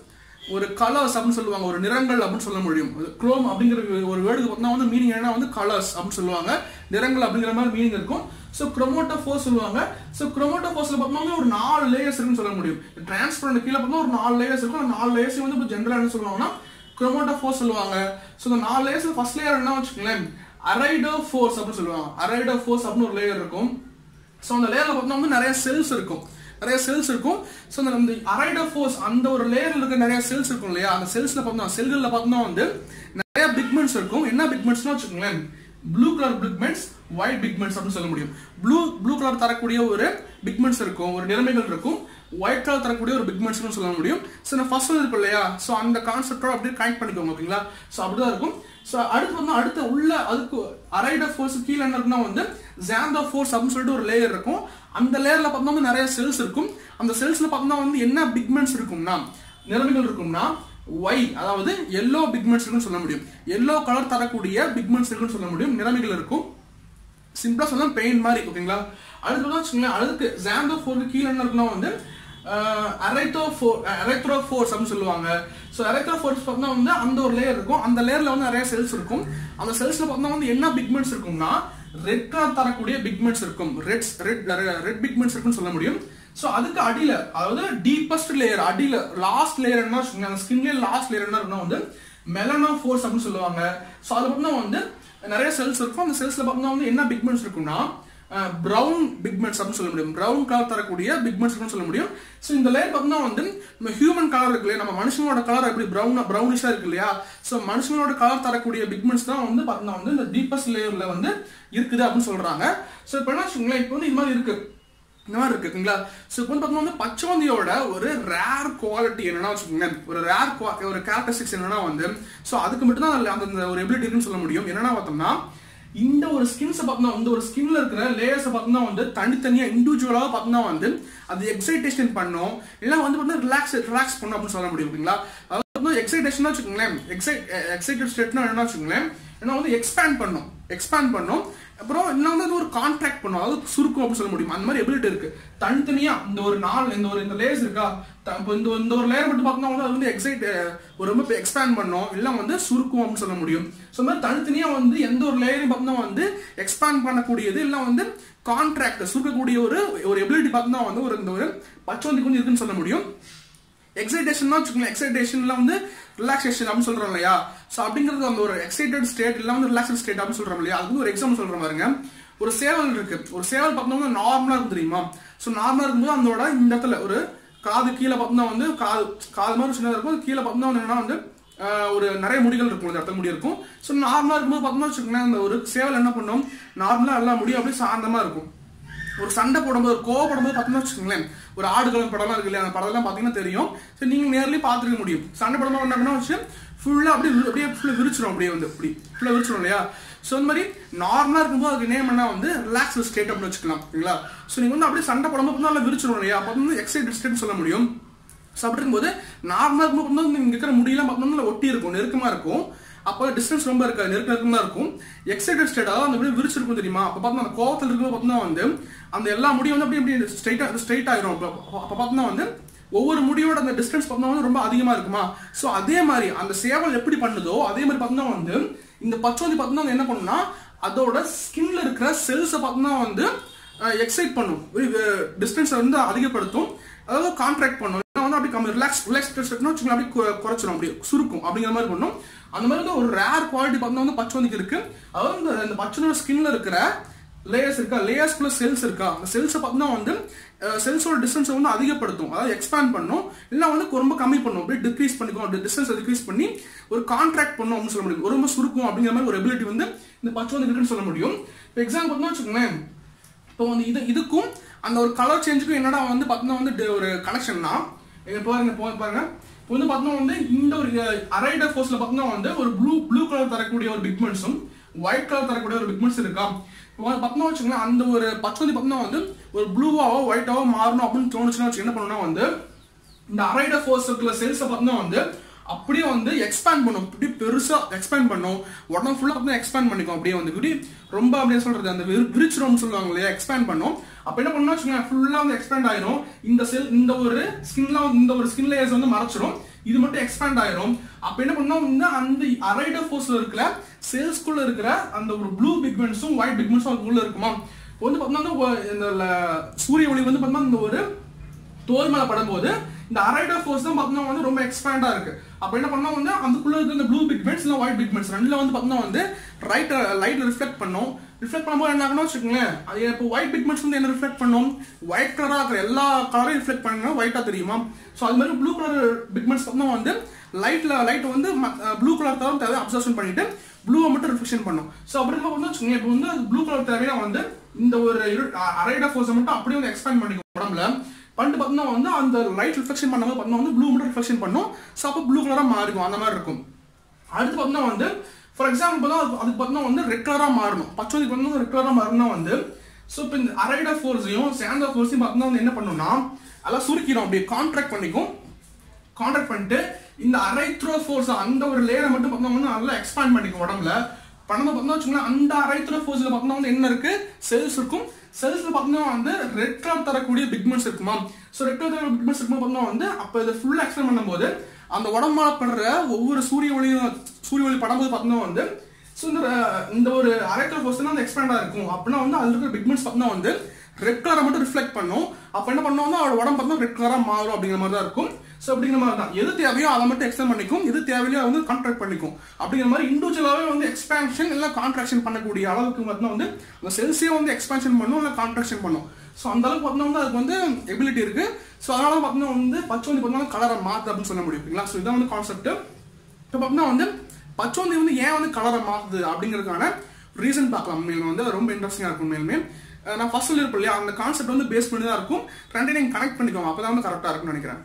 ஒரு கலர்ஸ் அப்படின்னு சொல்லுவாங்க ஒரு நிறங்கள் அப்படின்னு சொல்ல முடியும் குரோம் அப்படிங்கிற ஒரு வேர்டுக்கு பார்த்தா வந்து மீனிங் என்ன வந்து கலர்ஸ் அப்படின்னு சொல்லுவாங்க நிறங்கள் அப்படிங்கிற மாதிரி மீனிங் இருக்கும் ஸோ குரோமோட்டோஃபோர்ஸ் சொல்லுவாங்க ஸோ குரோமோட்டோஃபோர்ஸ்ல பார்த்தோம்னா ஒரு நாலு லேயர்ஸ் இருக்குன்னு சொல்ல முடியும் டிரான்ஸ்பரண்ட் கீழே பார்த்தா ஒரு நாலு லேயர்ஸ் இருக்கும் அந்த நாலு லேயர்ஸ் வந்து இப்போ ஜென்ரலாக என்ன சொல்லுவாங்கன்னா குரோமோட்டோஃபோர்ஸ் சொல்லுவாங்க ஸோ இந்த நாலு லேயர்ஸ்ல ஃபர்ஸ்ட் லேயர் என்ன வச்சுக்கோங்களேன் அரைடோ ஃபோர்ஸ் அப்படின்னு சொல்லுவாங்க அரைடோ ஃபோர்ஸ் அப்படின்னு ஒரு லேயர் இருக்கும் ஸோ அந்த லேயர்ல பார்த்தோம்னா வந்து நிறைய செல்ஸ் இருக்கும் நிறைய செல்ஸ் இருக்கும் ஸோ அந்த இந்த அரைடோ ஃபோர்ஸ் அந்த ஒரு லேயர்ல இருக்க நிறைய செல்ஸ் இருக்கும் இல்லையா அந்த செல்ஸ்ல பார்த்தோம்னா செல்களில் பார்த்தோம்னா வந்து நிறைய பிக்மெண்ட்ஸ் இருக்கும் என்ன பிக்மெண்ட்ஸ்னா வச்சுக்கோங்களேன் blue colour pigments white pigments அப்படின்னு சொல்ல முடியும் ப்ளூ ப்ளூ கலர் தரக்கூடிய ஒரு பிக்மெண்ட்ஸ் இருக்கும் ஒரு நிலைமைகள் இருக்கும் ஒயிட் கலர் தரக்கூடிய ஒரு பிக்மெண்ட்ஸ்னு சொல்ல முடியும் ஸோ நான் ஃபர்ஸ்ட் இருக்கும் இல்லையா ஸோ அந்த கான்செப்டோட அப்படியே கனெக்ட் பண்ணிக்கோங்க ஓகேங்களா ஸோ அப்படிதான் இருக்கும் ஸோ அடுத்து வந்து அடுத்த உள்ள அதுக்கு அரைட ஃபோர்ஸ் கீழே என்ன இருக்குன்னா வந்து ஜாந்தோ ஃபோர்ஸ் அப்படின்னு சொல்லிட்டு ஒரு லேயர் இருக்கும் அந்த லேயர்ல பார்த்தோம்னா வந்து நிறைய செல்ஸ் இருக்கும் அந்த செல்ஸ்ல பார்த்தோம்னா வந்து என்ன பிக்மெண்ட்ஸ் இருக்கும்னா நிறமிகள் இருக்கும்னா ஒய் அதாவது எல்லோ பிக்மெண்ட்ஸ் இருக்குன்னு சொல்ல முடியும் எல்லோ கலர் தரக்கூடிய பிக்மெண்ட்ஸ் இருக்குன்னு சொல்ல முடியும் நிறமிகள் இருக்கும் சிம்பிளா சொன்னா பெயிண்ட் மாதிரி ஓகேங்களா அடுத்து வந்து வச்சுக்கோங்களேன் அதுக்கு ஜாந்தோ ஃபோருக்கு கீழே என்ன இருக்குன்னா வந்து அரைத்தோ ஃபோர் அரைத்ரோ ஃபோர்ஸ் அப்படின்னு சொல்லுவாங்க ஸோ அரைத்ரோ ஃபோர்ஸ் பார்த்தோம்னா வந்து அந்த ஒரு லேயர் இருக்கும் அந்த லேயர்ல வந்து நிறைய செல்ஸ் இருக்கும் அந்த செல்ஸ்ல பார்த்தோம்னா வந்து என்ன பிக்மெண்ட்ஸ் இருக்கும்னா ரெட் கலர் தரக்கூடிய பிக்மெண்ட்ஸ் இருக்கும் ரெட் ரெட் ரெட் பிக்மெண்ட்ஸ் இருக்குன்னு சொல்ல முடியும் ஸோ அதுக்கு அடியில அதாவது டீப்பஸ்ட் லேயர் அடியில லாஸ்ட் லேயர் என்ன வச்சுக்கோங்க அந்த ஸ்கின்ல லாஸ்ட் லேயர் என்ன இருக்குன்னா வந்து மெலனோ ஃபோர்ஸ் அப்படின்னு சொல்லுவாங்க ஸோ அது பார்த்தோம்னா வந்து நிறைய செல்ஸ் இருக்கும் அந்த செல்ஸ்ல பார்த்தோம்னா வந்து என்ன பிக்மெண்ட்ஸ் இருக்கும்னா ப்ரௌன் பிக்மெண்ட்ஸ் அப்படின்னு சொல்ல முடியும் ப்ரௌன் கலர் தரக்கூடிய பிக்மெண்ட்ஸ் சொல்ல முடியும் ஸோ இந்த லேயர் பார்த்தோம்னா வந்து நம்ம ஹியூமன் கலர் இருக்கு இல்லையா நம்ம மனுஷனோட கலர் எப்படி ப்ரௌன் ப்ரௌனிஷா இருக்கு இல்லையா ஸோ மனுஷனோட கலர் தரக்கூடிய பிக்மெண்ட்ஸ் தான் வந்து பார்த்தோம்னா வந்து இந்த டீப்பஸ்ட் லேயர்ல வந்து இருக்குது அப்படின்னு சொல்றாங்க ஸோ இப்போ என்ன வச்சுக்கோங்களேன் இப்போ வந்து இது மாதிரி இருக்கு இந்த மாதிரி இருக்குங்களா ஸோ இப்போ வந்து பார்த்தோம்னா வந்து பச்சோந்தியோட ஒரு ரேர் குவாலிட்டி என்னன்னா வச்சுக்கோங்களேன் ஒரு ரேர் ஒரு கேரக்டரிஸ்டிக்ஸ் என்னன்னா வந்து ஸோ அதுக்கு மட்டும் தான் அந்த அந்த ஒரு எபிலிட்டி இருக்குன்னு சொல்ல முடியும் என்னன்னா பார்த்தோம்னா இந்த ஒரு ஸ்கின்ஸை பார்த்தோம்னா இந்த ஒரு ஸ்கின்ல இருக்கிற லேயர்ஸை பார்த்தோம்னா வந்து தனித்தனியா இண்டிவிஜுவலாக பார்த்தோம்னா வந்து அது எக்ஸைட்டேஷன் பண்ணும் இல்லை வந்து பார்த்தீங்கன்னா ரிலாக்ஸ் ரிலாக்ஸ் பண்ணும் அப்படின்னு சொல்ல முடியும் ஓகேங்களா அதாவது எக்ஸைட்டேஷன் வச்சுக்கோங்களேன் எக்ஸைட் எக்ஸைட்டட் ஸ்டேட்னா என்ன வச்சுக்கோங்களேன் ஏன்னா வந்து எக்ஸ்பேண்ட் பண்ணும் எக்ஸ்பேண்ட் பண்ணும் அப்புறம் இன்னும் வந்து ஒரு கான்ட்ராக்ட் பண்ணும் அதாவது சுருக்கும் அப்படின்னு சொல்ல முடியும் அந்த மாதிரி எபிலிட்டி இருக்கு தனித்தனியா இந்த ஒரு நாள் இந்த ஒரு இந்த லேயர்ஸ் இருக்கா இப்போ இந்த இந்த ஒரு லேயர் மட்டும் பார்த்தோம்னா வந்து அது வந்து எக்ஸைட் ஒரு ரொம்ப எக்ஸ்பேண்ட் பண்ணும் இல்லை வந்து சுருக்கும் அப்படின்னு சொல்ல முடியும் ஸோ இந்த மாதிரி தனித்தனியா வந்து எந்த ஒரு லேயரையும் பார்த்தோம்னா வந்து எக்ஸ்பேண்ட் பண்ணக்கூடியது இல்லை வந்து கான்ட்ராக்ட் சுருக்கக்கூடிய ஒரு ஒரு எபிலிட்டி பார்த்தோம்னா வந்து ஒரு இந்த ஒரு பச்சோந்தி கொஞ்சம் இருக்குன்னு சொல்ல முடியும் எக்ஸைட்டேஷன் வச்சுக்கோங்களேன் எக்ஸைட்டேஷன்ல வந்து ரிலாக்ஸேஷன் அப்படின்னு சொல்றோம் இல்லையா ஸோ அப்படிங்கிறது அந்த ஒரு எக்ஸைட்டட் ஸ்டேட் இல்லை வந்து ரிலாக்ஸட் ஸ்டேட் அப்படின்னு சொல்றோம் இல்லையா அது வந்து ஒரு எக்ஸாம்பிள் சொல்ற பாருங்க ஒரு சேவல் இருக்கு ஒரு சேவல் பார்த்தோம்னா நார்மலா இருக்கும் தெரியுமா ஸோ நார்மலா இருக்கும்போது அதோட இந்த இடத்துல ஒரு காது கீழே பார்த்தோம்னா வந்து காது காது மாதிரி சின்னதாக இருக்கும் கீழே பார்த்தோம்னா வந்து என்னன்னா வந்து ஒரு நிறைய முடிகள் இருக்கும் இந்த இடத்துல முடி இருக்கும் ஸோ நார்மலா இருக்கும்போது பார்த்தோம்னா வச்சுக்கோங்களேன் அந்த ஒரு சேவல் என்ன பண்ணும் நார்மலா எல்லா முடியும் அப்படியே சாந்தமா இருக்கும் ஒரு சண்டை போடும்போது ஒரு கோவப்படும்போது பார்த்தீங்கன்னா வச்சுக்கோங்களேன் ஒரு ஆடுகளம் படம்லாம் இருக்கு இல்லையா அந்த படம்லாம் பார்த்தீங்கன்னா தெரியும் சரி நீங்கள் நேர்லயே பார்த்துருக்க முடியும் சண்டை படமாக என்ன வச்சு ஃபுல்லாக அப்படியே அப்படியே ஃபுல்லாக விரிச்சிடும் அப்படியே வந்து அப்படி ஃபுல்லாக விரிச்சிடும் இல்லையா ஸோ இந்த மாதிரி நார்மலாக இருக்கும்போது அதுக்கு நேம் என்ன வந்து ரிலாக்ஸ் ஸ்டேட் அப்படின்னு வச்சுக்கலாம் ஓகேங்களா ஸோ நீங்கள் வந்து அப்படியே சண்டை படமாக நல்லா விரிச்சிடும் இல்லையா அப்போ வந்து எக்ஸைட்டட் ஸ்டேட் சொல்ல முடியும் ஸோ அப்படி இருக்கும்போது நார்மலாக இருக்கும்போது வந்து இங்கே இருக்கிற முடியெல்லாம் பார்த்தோம்னா ஒட்டி இருக்கும் நெருக்கமாக இருக்கும் அப்போ டிஸ்டன்ஸ் ரொம்ப இருக்காது நெருக்க நெருக்கமாக இருக்கும் எக்ஸைட்டட் ஸ்டேட் அதாவது அந்த அப்படியே விரிச்சிருக்கும் தெரியுமா அப்போ பார்த்தா அந்த கோவத்தில் இருக்கும்போது பார்த்தோம்னா வந்து அந்த எல்லா முடியும் வந்து அப்படியே அப்படியே ஸ்ட்ரைட்டாக ஸ்ட்ரைட் ஆயிரும் அப்போ அப்போ பார்த்தோம்னா வந்து ஒவ்வொரு முடியோட அந்த டிஸ்டன்ஸ் பார்த்தோம்னா வந்து ரொம்ப அதிகமாக இருக்குமா ஸோ அதே மாதிரி அந்த சேவல் எப்படி பண்ணுதோ அதே மாதிரி பார்த்தோம்னா வந்து இந்த பச்சோந்தி பார்த்தோம்னா என்ன பண்ணும்னா அதோட ஸ்கின்ல இருக்கிற செல்ஸை பார்த்தோம்னா வந்து எக்ஸைட் பண்ணும் டிஸ்டன்ஸை வந்து அதிகப்படுத்தும் அதாவது கான்ட்ராக்ட் பண்ணும் வந்து அப்படி கம்மி ரிலாக்ஸ் ரிலாக்ஸ் வச்சுக்கலாம் அப்படி குறைச்சிடும் அப்படி சுருக்கும் அப்படிங்கிற மாதிரி பண்ணும் அந்த மாதிரி வந்து ஒரு ரேர் குவாலிட்டி பார்த்தா வந்து பச்சோந்திக்கு இருக்கு அதாவது இந்த இந்த பச்சனோட ஸ்கின்ல இருக்கிற லேயர்ஸ் இருக்கா லேயர்ஸ் பிளஸ் செல்ஸ் இருக்கா அந்த செல்ஸை பார்த்தா வந்து செல்ஸோட டிஸ்டன்ஸை வந்து அதிகப்படுத்தும் அதாவது எக்ஸ்பேண்ட் பண்ணும் இல்லை வந்து ரொம்ப கம்மி பண்ணும் அப்படியே டிக்ரீஸ் பண்ணிக்கும் டிஸ்டன்ஸ் டிக்ரீஸ் பண்ணி ஒரு கான்ட்ராக்ட் பண்ணும் அப்படின்னு சொல்ல முடியும் ரொம்ப சுருக்கும் அப்படிங்கிற மாதிரி ஒரு எபிலிட்டி வந்து இந்த பச்சோந்தி இருக்குன்னு சொல்ல முடியும் இப்போ எக்ஸாம்பிள் பார்த்தோம்னா வச்சுக்கோங்களேன் இப்போ வந்து இது இதுக்கும் அந்த ஒரு கலர் சேஞ்சுக்கும் என்னடா வந்து பார்த்தோம்னா வந்து ஒரு கனெக்ஷன்னா இங்க பாருங்க பாருங்க இப்போ வந்து பார்த்தோம்னா வந்து இந்த ஒரு அரைட ஃபோர்ஸ்ல பார்த்தோம்னா வந்து ஒரு ப்ளூ ப்ளூ கலர் தரக்கூடிய ஒரு பிக்மெண்ட்ஸும் ஒயிட் கலர் தரக்கூடிய ஒரு பிக்மெண்ட்ஸ் இருக்கா இப்போ பார்த்தோம்னா வச்சுக்கோங்களேன் அந்த ஒரு பச்சோந்தி பார்த்தோம்னா வந்து ஒரு ப்ளூவாவோ ஒயிட்டாவோ மாறணும் அப்படின்னு தோணுச்சுன்னா வச்சு என்ன பண்ணணும்னா வந்து இந்த அரைட ஃபோர்ஸ் இருக்கிற செல்ஸை பார்த்தோம்னா வந்து அப்படியே வந்து எக்ஸ்பேண்ட் பண்ணும் இப்படி பெருசா எக்ஸ்பேண்ட் பண்ணும் உடம்பு ஃபுல்லா வந்து எக்ஸ்பேண்ட் பண்ணிக்கும் அப்படியே வந்து இப்படி ரொம்ப அப்படியே சொல்றது அந்த விரிச்சிரும் சொல்லுவாங்க இல்லையா எக்ஸ்பேண்ட் பண்ணும் அப்ப என்ன பண்ணா வச்சுக்கோங்க ஃபுல்லா வந்து எக்ஸ்பேண்ட் ஆயிரும் இந்த செல் இந்த ஒரு ஸ்கின்ல இந்த ஒரு ஸ்கின் லேயர்ஸ் வந்து மறைச்சிரும் இது மட்டும் எக்ஸ்பேண்ட் ஆயிரும் அப்ப என்ன பண்ணோம் வந்து அந்த அரைட ஃபோர்ஸ்ல இருக்கிற செல்ஸ்குள்ள இருக்கிற அந்த ஒரு ப்ளூ பிக்மெண்ட்ஸும் ஒயிட் பிக்மெண்ட்ஸும் அதுக்குள்ள இருக்குமா இப்போ வந்து பார்த்தோம்னா ஒ- இந்த ல- சூரிய ஒளி வந்து பார்த்தோம்னா இந்த ஒரு தோல் மேல படும்போது இந்த அரைடா ஃபோர்ஸ் தான் பார்த்தோம்னா வந்து ரொம்ப எக்ஸ்பேண்டா இருக்கு அப்ப என்ன பண்ணோம் வந்து அதுக்குள்ள இருக்கிற இந்த ப்ளூ பிக்மெண்ட்ஸ் இல்லை ஒயிட் பிக்மெண்ட்ஸ் ரெண்டுல வந்து பார்த்தோம்னா வந்து ரைட் லைட்ல ரிஃப்ளெக்ட் பண்ணும் ரிஃப்ளெக்ட் பண்ணும்போது என்ன ஆகணும் வச்சுக்கோங்களேன் அது இப்போ ஒயிட் பிக்மெண்ட்ஸ் வந்து என்ன ரிஃப்ளெக்ட் பண்ணும் ஒயிட் கலரா இருக்கிற எல்லா கலரையும் ரிஃப்ளெக்ட் பண்ணுங்க ஒயிட்டா தெரியுமா ஸோ அது மாதிரி ப்ளூ கலர் பிக்மெண்ட்ஸ் பார்த்தோம்னா வந்து லைட்ல லைட் வந்து ப்ளூ கலர் தவிர தேவை அப்சர்ஷன் பண்ணிட்டு ப்ளூவை மட்டும் ரிஃப்ளெக்ஷன் பண்ணும் ஸோ அப்படி இருக்கும் வந்து வச்சுக்கோங்க இப்போ வந்து ப்ளூ கலர் தேவையா வந்து இந்த ஒரு அரைடா ஃபோர்ஸை மட்டும் அப்படியே வந்து எக்ஸ்பேண்ட் பண்ணிக்கும் உடம்புல பண்ணிட்டு பார்த்தோம்னா வந்து அந்த லைட் ரிஃப்ளெக்ஷன் பண்ணும்போது பார்த்தோம்னா வந்து ப்ளூ மட்டும் ரிஃப்ளெக்ஷன் பண்ணும் ஸோ அப்போ ப்ளூ கலராக மாறிடும் அந்த மாதிரி இருக்கும் அடுத்து பார்த்தோம்னா வந்து ஃபார் எக்ஸாம்பிள் தான் அதுக்கு அதுக்கு பார்த்தோம்னா வந்து ரெட் கலராக மாறணும் பச்சோதிக்கு பார்த்தோம்னா ரெட் கலராக மாறணும்னா வந்து ஸோ இப்போ இந்த அரைடா ஃபோர்ஸையும் சாண்டா ஃபோர்ஸையும் பார்த்தோம்னா வந்து என்ன பண்ணணும்னா அதெல்லாம் சுருக்கிடும் அப்படியே கான்ட்ராக்ட் பண்ணிக்கும் கான்ட்ராக்ட் பண்ணிட்டு இந்த அரைத்ரோ ஃபோர்ஸ் அந்த ஒரு லேயரை மட்டும் பார்த்தோம்னா வந்து நல்லா எக்ஸ்பேண்ட் பண்ணிக்கும் உடம்புல பண்ணதை பார்த்தோம்னா வச்சுக்கோங்களேன் அந்த அரைத்ரோ ஃபோர்ஸ்ல பார்த்தோம்னா வந்து என்ன இருக்கு செல்ஸ் இருக்கும் செல்ஸ்ல பார்த்தோம்னா வந்து ரெட் கலர் தரக்கூடிய பிக்மெண்ட்ஸ் இருக்குமா ஸோ ரெட் கலர் தர பிக்மெண்ட்ஸ் இருக்கும்போது பார்த்தோம்னா வந்து அப்போ இதை ஃபுல்லாக எக்ஸ்பிளைன் பண்ணும்போது அந்த உடம்பால படுற ஒவ்வொரு சூரிய ஒளியும் சூரிய ஒளி படும்போது பார்த்தோம்னா வந்து ஸோ இந்த அஹ், இந்த ஒரு அரைக்கல் ஃபோர்ஸ் அந்த எக்ஸ்பேண்டா இருக்கும் அப்படின்னா வந்து அதுல இருக்கிற பிக்மெண்ட்ஸ் பார்த்தோம்னா வந்து ரெட் கலரை மட்டும் ரிஃப்ளெக்ட் பண்ணும் அப்போ என்ன பண்ணுவோம்னா அவரோட உடம்பு பார்த்தா ரெட் கலராக மாறும் அப்படிங்கிற மாதிரி தான் இருக்கும் ஸோ அப்படிங்கிற மாதிரி தான் எது தேவையோ அதை மட்டும் எக்ஸ்டெண்ட் பண்ணிக்கும் எது தேவையோ அதை வந்து கான்ட்ராக்ட் பண்ணிக்கும் அப்படிங்கிற மாதிரி இண்டிவிஜுவலாகவே வந்து எக்ஸ்பேன்ஷன் இல்லை கான்ட்ராக்ஷன் பண்ணக்கூடிய அளவுக்கு பார்த்தீங்கன்னா வந்து அந்த செல்ஸே வந்து எக்ஸ்பேன்ஷன் பண்ணும் இல்லை கான்ட்ராக்ஷன் பண்ணும் ஸோ அந்த அளவுக்கு பார்த்தீங்கன்னா வந்து அதுக்கு வந்து எபிலிட்டி இருக்கு ஸோ அதனால பார்த்தீங்கன்னா வந்து பச்சை வந்து பார்த்தீங்கன்னா கலரை மாற்று அப்படின்னு சொல்ல முடியும் ஓகேங்களா ஸோ இதான் வந்து கான்செப்ட் இப்போ பார்த்தீங்கன்னா வந்து பச்சோந்தி வந்து ஏன் வந்து கலரை மாற்றுது அப்படிங்கிறதுக்கான ரீசன் பார்க்கலாம் உண்மையிலுமே வந்து அது ரொம்ப இன்ட்ரெஸ்டிங்காக இருக்கும் உண்மையிலுமே அஹ் நான் ஃபர்ஸ்ட் சொல்லியிருப்பேன் இல்லையா அந்த கான்செப்ட் வந்து பேஸ் பண்ணி தான் இருக்கும் ரெண்டையும் நீங்கள் கனெக்ட் பண்ணிக்கோங்க அப்போ தான் வந்து கரெக்டாக இருக்கும்னு நினைக்கிறேன்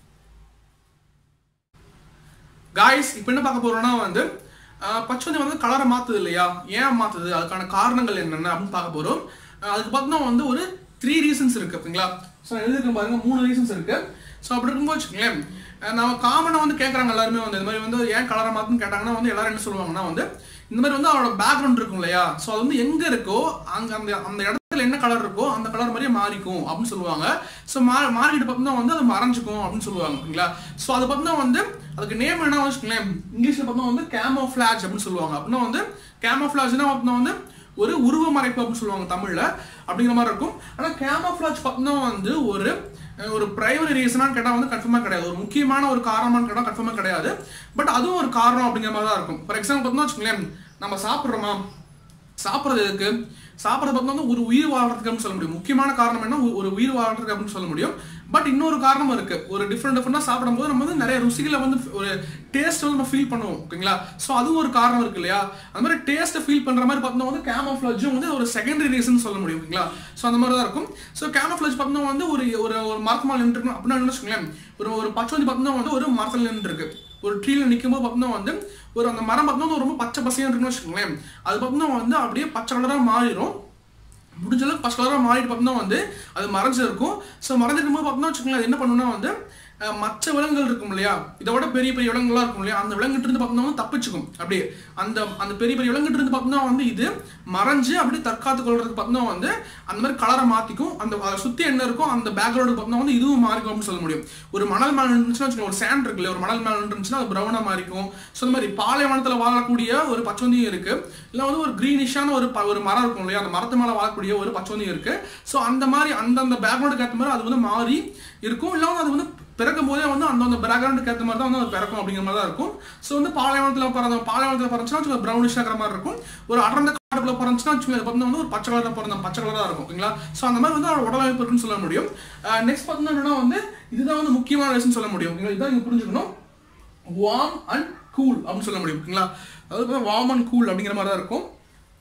காய்ஸ் இப்போ என்ன பார்க்க போறோம்னா வந்து அஹ், பச்சோந்தி வந்து கலரை மாத்துது இல்லையா ஏன் மாத்துது அதுக்கான காரணங்கள் என்னென்ன அப்படின்னு பார்க்க போறோம் அஹ், அதுக்கு பார்த்தோம்னா வந்து ஒரு த்ரீ ரீசன்ஸ் இருக்கு ஓகேங்களா ஸோ எழுதிருக்கேன் பாருங்க மூணு ரீசன்ஸ் இருக்கு ஸோ அப்படி இருக்கும்போது வச்சுக்கோங்களேன் அஹ், நம்ம காமனாக வந்து கேட்குறாங்க எல்லாருமே வந்து இந்த மாதிரி வந்து ஏன் கலரை மாத்துன்னு கேட்டாங்கன்னா வந்து எல்லாரும் என்ன சொல்லுவாங்கன்னா வந்து இந்த மாதிரி வந்து அவரோட பேக்ரவுண்ட் இருக்கும் இல்லையா ஸோ அது வந்து எங்க இருக்கோ அங்க அந்த அந்த இடத்துல என்ன கலர் இருக்கோ அந்த கலர் மாதிரியே மாறிக்கும் அப்படின்னு சொல்லுவாங்க ஸோ மா மாறிக்கிட்டு பார்த்தோம்னா வந்து அது மறைஞ்சிக்கும் அப்படின்னு சொல்லுவாங்க ஓகேங்களா ஸோ அது பார்த்தோம்னா வந்து அதுக்கு நேம் என்ன வச்சுக்கோங்களேன் இங்கிலீஷ்ல பார்த்தோம்னா வந்து கேமோஃபிளாஜ் அப்படின்னு சொல்லுவாங்க அப்படின்னா வந்து கேமோஃபிளாஜ்னா பார்த்தோம்னா வந்து ஒரு உருவ மறைப்பு அப்படின்னு சொல்லுவாங்க தமிழ்ல அப்படிங்கிற மாதிரி இருக்கும் ஆனா கேமோஃபிளாஜ் பார்த்தோம்னா வந்து ஒரு அஹ், ஒரு பிரைமரி ரீசனான்னு கேட்டால் வந்து கன்ஃபார்மாக கிடையாது ஒரு முக்கியமான ஒரு காரணமான்னு கேட்டால் கன்ஃபார்மாக கிடையாது பட் அதுவும் ஒரு காரணம் அப்படிங்கிற மாதிரி தான் இருக்கும் ஃபார் எக்ஸாம்பிள் பார்த்தோம்னா வச்சுக்கோங்களேன் நம்ம சாப்பிட்றோமா சாப்பிட்றது எதுக்கு சாப்பிட்றது பார்த்தா வந்து ஒரு உயிர் வாழ்றதுக்கு அப்படின்னு சொல்ல முடியும் முக்கியமான காரணம் என்ன ஒரு- ஒரு உயிர் வாழ்றதுக்கு அப்படின்னு சொல்ல முடியும் பட் இன்னொரு காரணமும் இருக்கு ஒரு டிஃப்ரெண்ட் டிஃப்ரெண்டாக சாப்பிடும்போது நம்ம வந்து நிறைய ருசிகளை வந்து ஒரு டேஸ்ட் வந்து நம்ம ஃபீல் பண்ணுவோம் ஓகேங்களா ஸோ அதுவும் ஒரு காரணம் இருக்கு இல்லையா அந்த மாதிரி டேஸ்ட்டை ஃபீல் பண்ற மாதிரி பார்த்தோம்னா வந்து கேமோஃப்ளஜும் வந்து ஒரு செகண்டரி ரீசன் சொல்ல முடியும் ஓகேங்களா ஸோ அந்த மாதிரி தான் இருக்கும் ஸோ கேமோஃப்ளஜ் பார்த்தோம்னா வந்து ஒரு ஒரு ஒரு மரத்து மேலே நின்று அப்படின்னா என்ன வச்சுக்கோங்களேன் ஒரு ஒரு பச்சை பார்த்தோம்னா வந்து ஒரு மரத்தில் நின்று இருக்கு ஒரு ட்ரீல நிற்கும் போது பார்த்தோம்னா வந்து ஒரு அந்த மரம் பார்த்தோம்னா வந்து ரொம்ப பச்சை பசையாக இருக்குன்னு வச்சுக்கோங்களேன் அது பார்த்தோம்னா வந்து அப்படியே பச்சை கலராக மாறிடும் முடிஞ்ச அளவுக்கு ஃபஸ்ட் கலராக மாறிட்டு பார்த்தோம்னா வந்து அது மறைஞ்சு இருக்கும் ஸோ மறைஞ்சிருக்கும் போது பார்த்தோம்னா வச்சுக்கோங்களேன் அது என்ன பண்ணுன்னா வந்து அஹ், மற்ற விலங்குகள் இருக்கும் இல்லையா இதை விட பெரிய பெரிய விலங்குகளாக இருக்கும் இல்லையா அந்த விலங்குகிட்ட இருந்து பார்த்தோம்னா வந்து தப்பிச்சுக்கும் அப்படியே அந்த அந்த பெரிய பெரிய விலங்குகிட்ட இருந்து பார்த்தோம்னா வந்து இது மறைஞ்சு அப்படியே தற்காத்து கொள்றதுக்கு பார்த்தோம்னா வந்து அந்த மாதிரி கலரை மாற்றிக்கும் அந்த அதை சுற்றி என்ன இருக்கோ அந்த பேக்ரவுண்டு பார்த்தோம்னா வந்து இதுவும் மாறிக்கும் அப்படின்னு சொல்ல முடியும் ஒரு மணல் மேலே இருந்துச்சுன்னா வச்சுக்கோங்க ஒரு சேண்ட் இருக்குல்ல ஒரு மணல் மேலே இருந்துச்சுன்னா அது ப்ரௌனாக மாறிக்கும் ஸோ இந்த மாதிரி பாலைவனத்தில் வாழக்கூடிய ஒரு பச்சவந்தியும் இருக்கு இல்லை வந்து ஒரு க்ரீனிஷான ஒரு ப- ஒரு மரம் இருக்கும் இல்லையா அந்த மரத்து மேலே வாழக்கூடிய ஒரு பச்சவந்தியும் இருக்கு ஸோ அந்த மாதிரி அந்தந்த பேக்ரவுண்டுக்கு ஏற்ற மாதிரி அது வந்து மாறி இருக்கும் இல்லை வந்து அது வந்து பிறக்கும் போதே வந்து அந்தந்த பேக்ரவுண்டுக்கு ஏற்ற மாதிரி தான் வந்து அது பிறக்கும் அப்படிங்கிற மாதிரி தான் இருக்கும் ஸோ வந்து பாலைவனத்தில் பிறந்த பாலைவனத்தில் பிறந்துச்சுன்னா ப்ரௌனிஷ் ஆகிற மாதிரி இருக்கும் ஒரு அடர்ந்த காட்டுக்குள்ள பிறந்துச்சுன்னா வச்சுக்கோங்க, அது பார்த்தா வந்து ஒரு பச்சை கலரில் பிறந்த பச்சை கலராக இருக்கும் ஓகேங்களா ஸோ அந்த மாதிரி வந்து அவரோட உடலமைப்பு இருக்குன்னு சொல்ல முடியும் நெக்ஸ்ட் பார்த்தீங்கன்னா என்னன்னா வந்து இதுதான் வந்து முக்கியமான ரீசன் சொல்ல முடியும் ஓகேங்களா இதான் இங்கே புரிஞ்சுக்கணும் வார்ம் அண்ட் கூல் அப்படின்னு சொல்ல முடியும் ஓகேங்களா அதாவது வார்ம் அண்ட் கூல் அப்படிங்கிற மாதிரி தான் இருக்கும்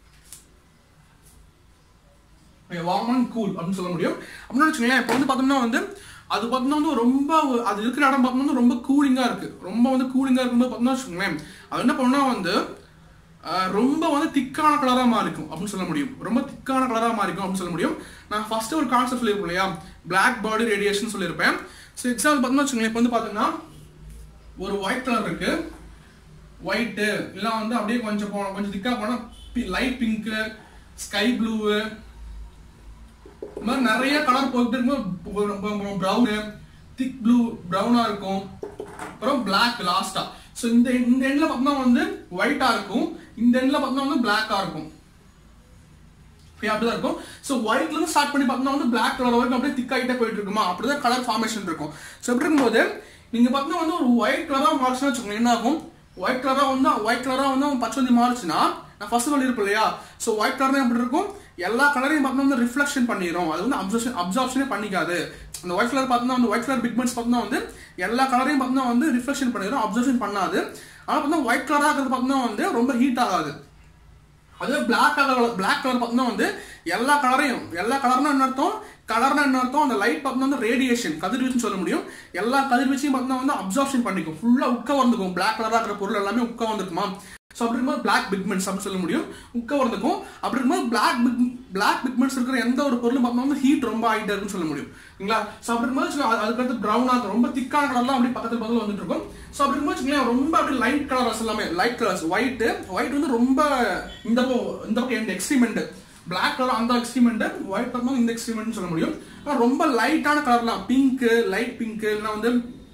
வார்ம் அண்ட் கூல் அப்படின்னு சொல்ல முடியும் அப்படின்னு வச்சுக்கோங்களேன் இப்போ வந்து பார்த்தோம்னா வந்து அது பார்த்தோம்னா வந்து ரொம்ப ஒரு- அது இருக்கிற இடம் பார்த்தோம்னா வந்து ரொம்ப கூலிங்காக இருக்கு ரொம்ப வந்து கூலிங்காக இருக்கும்போது பார்த்தோம்னா வச்சுக்கோங்களேன் அது என்ன பண்ணா வந்து ஆஹ், ரொம்ப வந்து திக்கான கலராக மாறிக்கும் அப்படின்னு சொல்ல முடியும் ரொம்ப திக்கான கலராக மாறிக்கும் அப்படின்னு சொல்ல முடியும் நான் ஃபர்ஸ்ட் ஒரு கான்செப்ட் சொல்லியிருப்பேன் இல்லையா பிளாக் பாடி ரேடியேஷன் சொல்லியிருப்பேன் ஸோ எக்ஸாம்பிள் பார்த்தோம்னா வச்சுக்கோங்களேன் இப்போ வந்து பார்த்தீங்கன்னா ஒரு ஒயிட் கலர் இருக்கு ஒயிட்டு இல்லை வந்து அப்படியே கொஞ்சம் போன கொஞ்சம் திக்கா போனால் லைட் பிங்க்கு ஸ்கை ப்ளூவு இந்த மாதிரி நிறைய கலர் போயிட்டு இருக்கும்போது ப்ரௌனு திக் ப்ளூ ப்ரௌனாக இருக்கும் அப்புறம் பிளாக் லாஸ்டா ஸோ இந்த இந்த எண்ட்ல பார்த்தோம்னா வந்து ஒயிட்டா இருக்கும் இந்த எண்ட்ல பார்த்தோம்னா வந்து பிளாக்கா இருக்கும் Okay, அப்படிதான் இருக்கும் ஸோ ஒயிட்ல இருந்து ஸ்டார்ட் பண்ணி பார்த்தோம்னா வந்து பிளாக் கலர் வரைக்கும் அப்படியே திக் ஆகிட்டே போயிட்டு இருக்குமா அப்படிதான் கலர் ஃபார்மேஷன் இருக்கும் ஸோ எப்படி இருக்கும்போது நீங்க பார்த்தோம்னா வந்து ஒரு ஒயிட் கலரா மாறுச்சுன்னா வச்சுக்கோங்க என்ன ஆகும் ஒயிட் கலரா வந்து ஒயிட் கலரா வந்து பச்சை வந்து மாறுச்சுன்னா நான் ஃபர்ஸ்ட் சொல்லியிருப்பேன் இல்லையா ஸோ ஒயிட் கலர் எப்படி இருக்கும் எல்லா கலரையும் பார்த்தோம்னா வந்து ரிஃப்ளெக்ஷன் பண்ணிடும் அது வந்து அப்சர்ஷன் அப்சார்ப்ஷனே பண்ணிக்காது அந்த ஒயிட் கலர் பார்த்தோம்னா வந்து ஒயிட் கலர் பிக்மெண்ட்ஸ் பார்த்தோம்னா வந்து எல்லா கலரையும் பார்த்தோம்னா வந்து ரிஃப்ளெக்ஷன் பண்ணிடும் அப்சர்ஷன் பண்ணாது ஆனால் பார்த்தா ஒயிட் கலராக இருக்கிறது பார்த்தோம்னா வந்து ரொம்ப ஹீட் ஆகாது அதே பிளாக் கலர் பிளாக் கலர் பார்த்தோம்னா வந்து எல்லா கலரையும் எல்லா கலர்னா என்ன அர்த்தம் கலர்னா என்ன அர்த்தம் அந்த லைட் பார்த்தோம்னா வந்து ரேடியேஷன் கதிர்வீச்சுன்னு சொல்ல முடியும் எல்லா கதிர்வீச்சையும் பார்த்தோம்னா வந்து அப்சார்ப்ஷன் பண்ணிக்கும் ஃபுல்லாக உட்க வந்துக்கும் பிளாக் கலராக இருக்கிற பொருள் எல்லாமே உட்க வந்துருக்குமா ஸோ அப்படி இருக்கும்போது பிளாக் பிக்மெண்ட்ஸ் அப்படின்னு சொல்ல முடியும் உட்க வந்துக்கும் அப்படி இருக்கும்போது பிளாக் பிக் பிளாக் பிக்மெண்ட்ஸ் இருக்கிற எந்த ஒரு பொருளும் பார்த்தோம்னா வந்து ஹீட் ரொம்ப ஆகிட்டே இருக்குன்னு சொல்ல முடியும் இல்லைங்களா ஸோ அப்படி இருக்கும்போது அது- அதுக்கடுத்து ப்ரௌனாக இருக்கும் ரொம்ப திக்கான கலர்லாம் அப்படி பக்கத்துல பக்கத்துல வந்துட்டு இருக்கும் ஸோ அப்படி இருக்கும்போது வச்சுக்கோங்களேன், ரொம்ப அப்படி லைட் கலர்ஸ் எல்லாமே லைட் கலர்ஸ் ஒயிட் ஒயிட் வந்து ரொம்ப இந்த பக்கம் இந்த பக்கம் எந்த எக்ஸ்ட்ரீமெண்ட் பிளாக் கலர் அந்த எக்ஸ்ட்ரீமெண்ட் ஒயிட் பார்த்தோம் இந்த எக்ஸ்ட்ரீமெண்ட் சொல்ல முடியும் ஆனா ரொம்ப லைட்டான கலர்லாம் பிங்க் லைட் பிங்க் இல்லைன்னா வந்து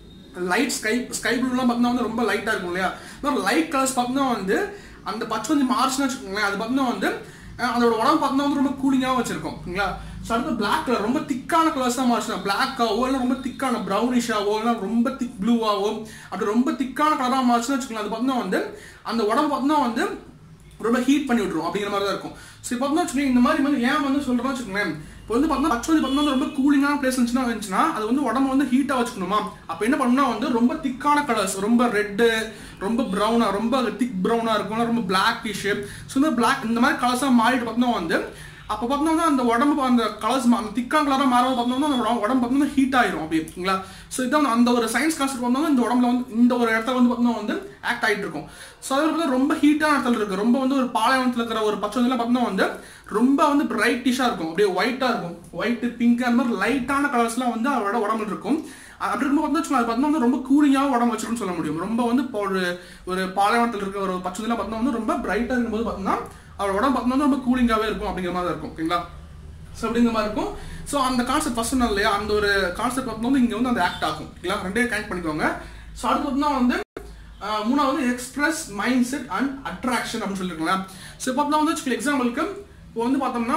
லைட் ஸ்கை ஸ்கை ப்ளூலாம் பார்த்தீங்கன்னா வந்து ரொம்ப லைட்டாக இருக்கும் இல்லையா லைட் கலர்ஸ் பார்த்தீங்கன்னா வந்து அந்த பச்சை வந்து மார்ச்னு வச்சுக்கோங்களேன் அது பார்த்தீங்கன்னா வந்து அஹ், அதோட உடம்பு பார்த்தீங்கன்னா வந்து ரொம்ப கூலிங்காக வச்சிருக்கும் ஓகேங்களா ஸோ அடுத்து பிளாக் கலர் ரொம்ப திக்கான கலர்ஸ் தான் மாறிச்சுனா பிளாக்காவோ இல்லை ரொம்ப திக்கான ப்ரௌனிஷாவோ இல்லை ரொம்ப திக் ப்ளூவாவோ அப்படி ரொம்ப திக்கான கலராக மாறிச்சுன்னு வச்சுக்கோங்களேன் அது பார்த்தீங்கன்னா வந்து அந்த உடம்பு பார்த்தீங்கன்னா வந்து ரொம்ப ஹீட் பண்ணி விட்டுரும் அப்படிங்கிற மாதிரி தான் இருக்கும் ஸோ இப்போ பார்த்தீங்கன்னா வச்சுக்கோங்க இந்த மாதிரி வந்து ஏன் வந்து சொல்றேன்னு வச்சுக்கோங்களேன் இப்போ வந்து பார்த்தீங்கன்னா பச்சை வந்து பார்த்தீங்கன்னா ரொம்ப கூலிங்கான பிளேஸ் இருந்துச்சுன்னா இருந்துச்சுன்னா அது வந்து உடம்பு வந்து ஹீட்டாக வச்சுக்கணுமா அப்போ என்ன பண்ணணும்னா வந்து ரொம்ப திக்கான கலர்ஸ் ரொம்ப ரெட்டு ரொம்ப ப்ரௌனா ரொம்ப திக் ப்ரௌனா இருக்கும் இல்ல ரொம்ப பிளாக்கிஷ் ஸோ இந்த பிளாக் இந்த மாதிரி கலர்ஸாக மாறிட்டு பார்த்தோம்னா வந்து அப்போ பார்த்தோம்னா அந்த உடம்பு அந்த கலர்ஸ் அந்த திக்கான கலராக மாறும்போது பார்த்தோம்னா அந்த உடம்பு உடம்பு பார்த்தோம்னா ஹீட் ஆயிரும் அப்படிங்களா ஸோ இதான் அந்த ஒரு சயின்ஸ் கான்செப்ட் பார்த்தோம்னா இந்த உடம்புல வந்து இந்த ஒரு இடத்துல வந்து பார்த்தோம்னா வந்து ஆக்ட் ஆகிட்டு இருக்கும் ஸோ அது வந்து ரொம்ப ஹீட்டான இடத்துல இருக்கு ரொம்ப வந்து ஒரு பாலைவனத்தில் இருக்கிற ஒரு பச்சை வந்து பார்த்தோம்னா வந்து ரொம்ப வந்து பிரைட்டிஷாக இருக்கும் அப்படியே ஒயிட்டாக இருக்கும் ஒயிட் பிங்க் அந்த மாதிரி லைட்டான கலர்ஸ்லாம் வந்து அவரோட உடம்புல இருக்கும் அ- அப்படி இருக்கும்போது வந்து வச்சுக்கோங்க, அது பார்த்தோம்னா வந்து ரொம்ப கூலிங்காக உடம்பு வச்சிருக்குன்னு சொல்ல முடியும் ரொம்ப வந்து இப்போ ஒரு ஒரு பாலைவனத்தில் இருக்கிற ஒரு பச்சை வந்து பார்த்தோம்னா வந்து ரொம்ப பிரைட்டாக இருக்கும்போது பார்த்தோம்னா அவரோட உடம்பு பார்த்தோம்னா வந்து ரொம்ப கூலிங்காகவே இருக்கும் அப்படிங்கிற மாதிரி தான் இருக்கும் ஓகேங்களா ஸோ அப்படிங்கிற மாதிரி இருக்கும் ஸோ அந்த கான்செப்ட் ஃபர்ஸ்ட் சொன்னேன் இல்லையா அந்த ஒரு கான்செப்ட் பார்த்தோம்னா இங்கே வந்து அந்த ஆக்ட் ஆகும் ஓகேங்களா ரெண்டே கனெக்ட் பண்ணிக்கோங்க ஸோ அடுத்து பார்த்தோம்னா வந்து ஆஹ், மூணாவது வந்து express mind set and attraction அப்படின்னு சொல்லியிருக்கலாம் ஸோ பார்த்தோம்னா வந்து வச்சுக்கோங்க எக்ஸாம்பிளுக்கு இப்போ வந்து பார்த்தோம்னா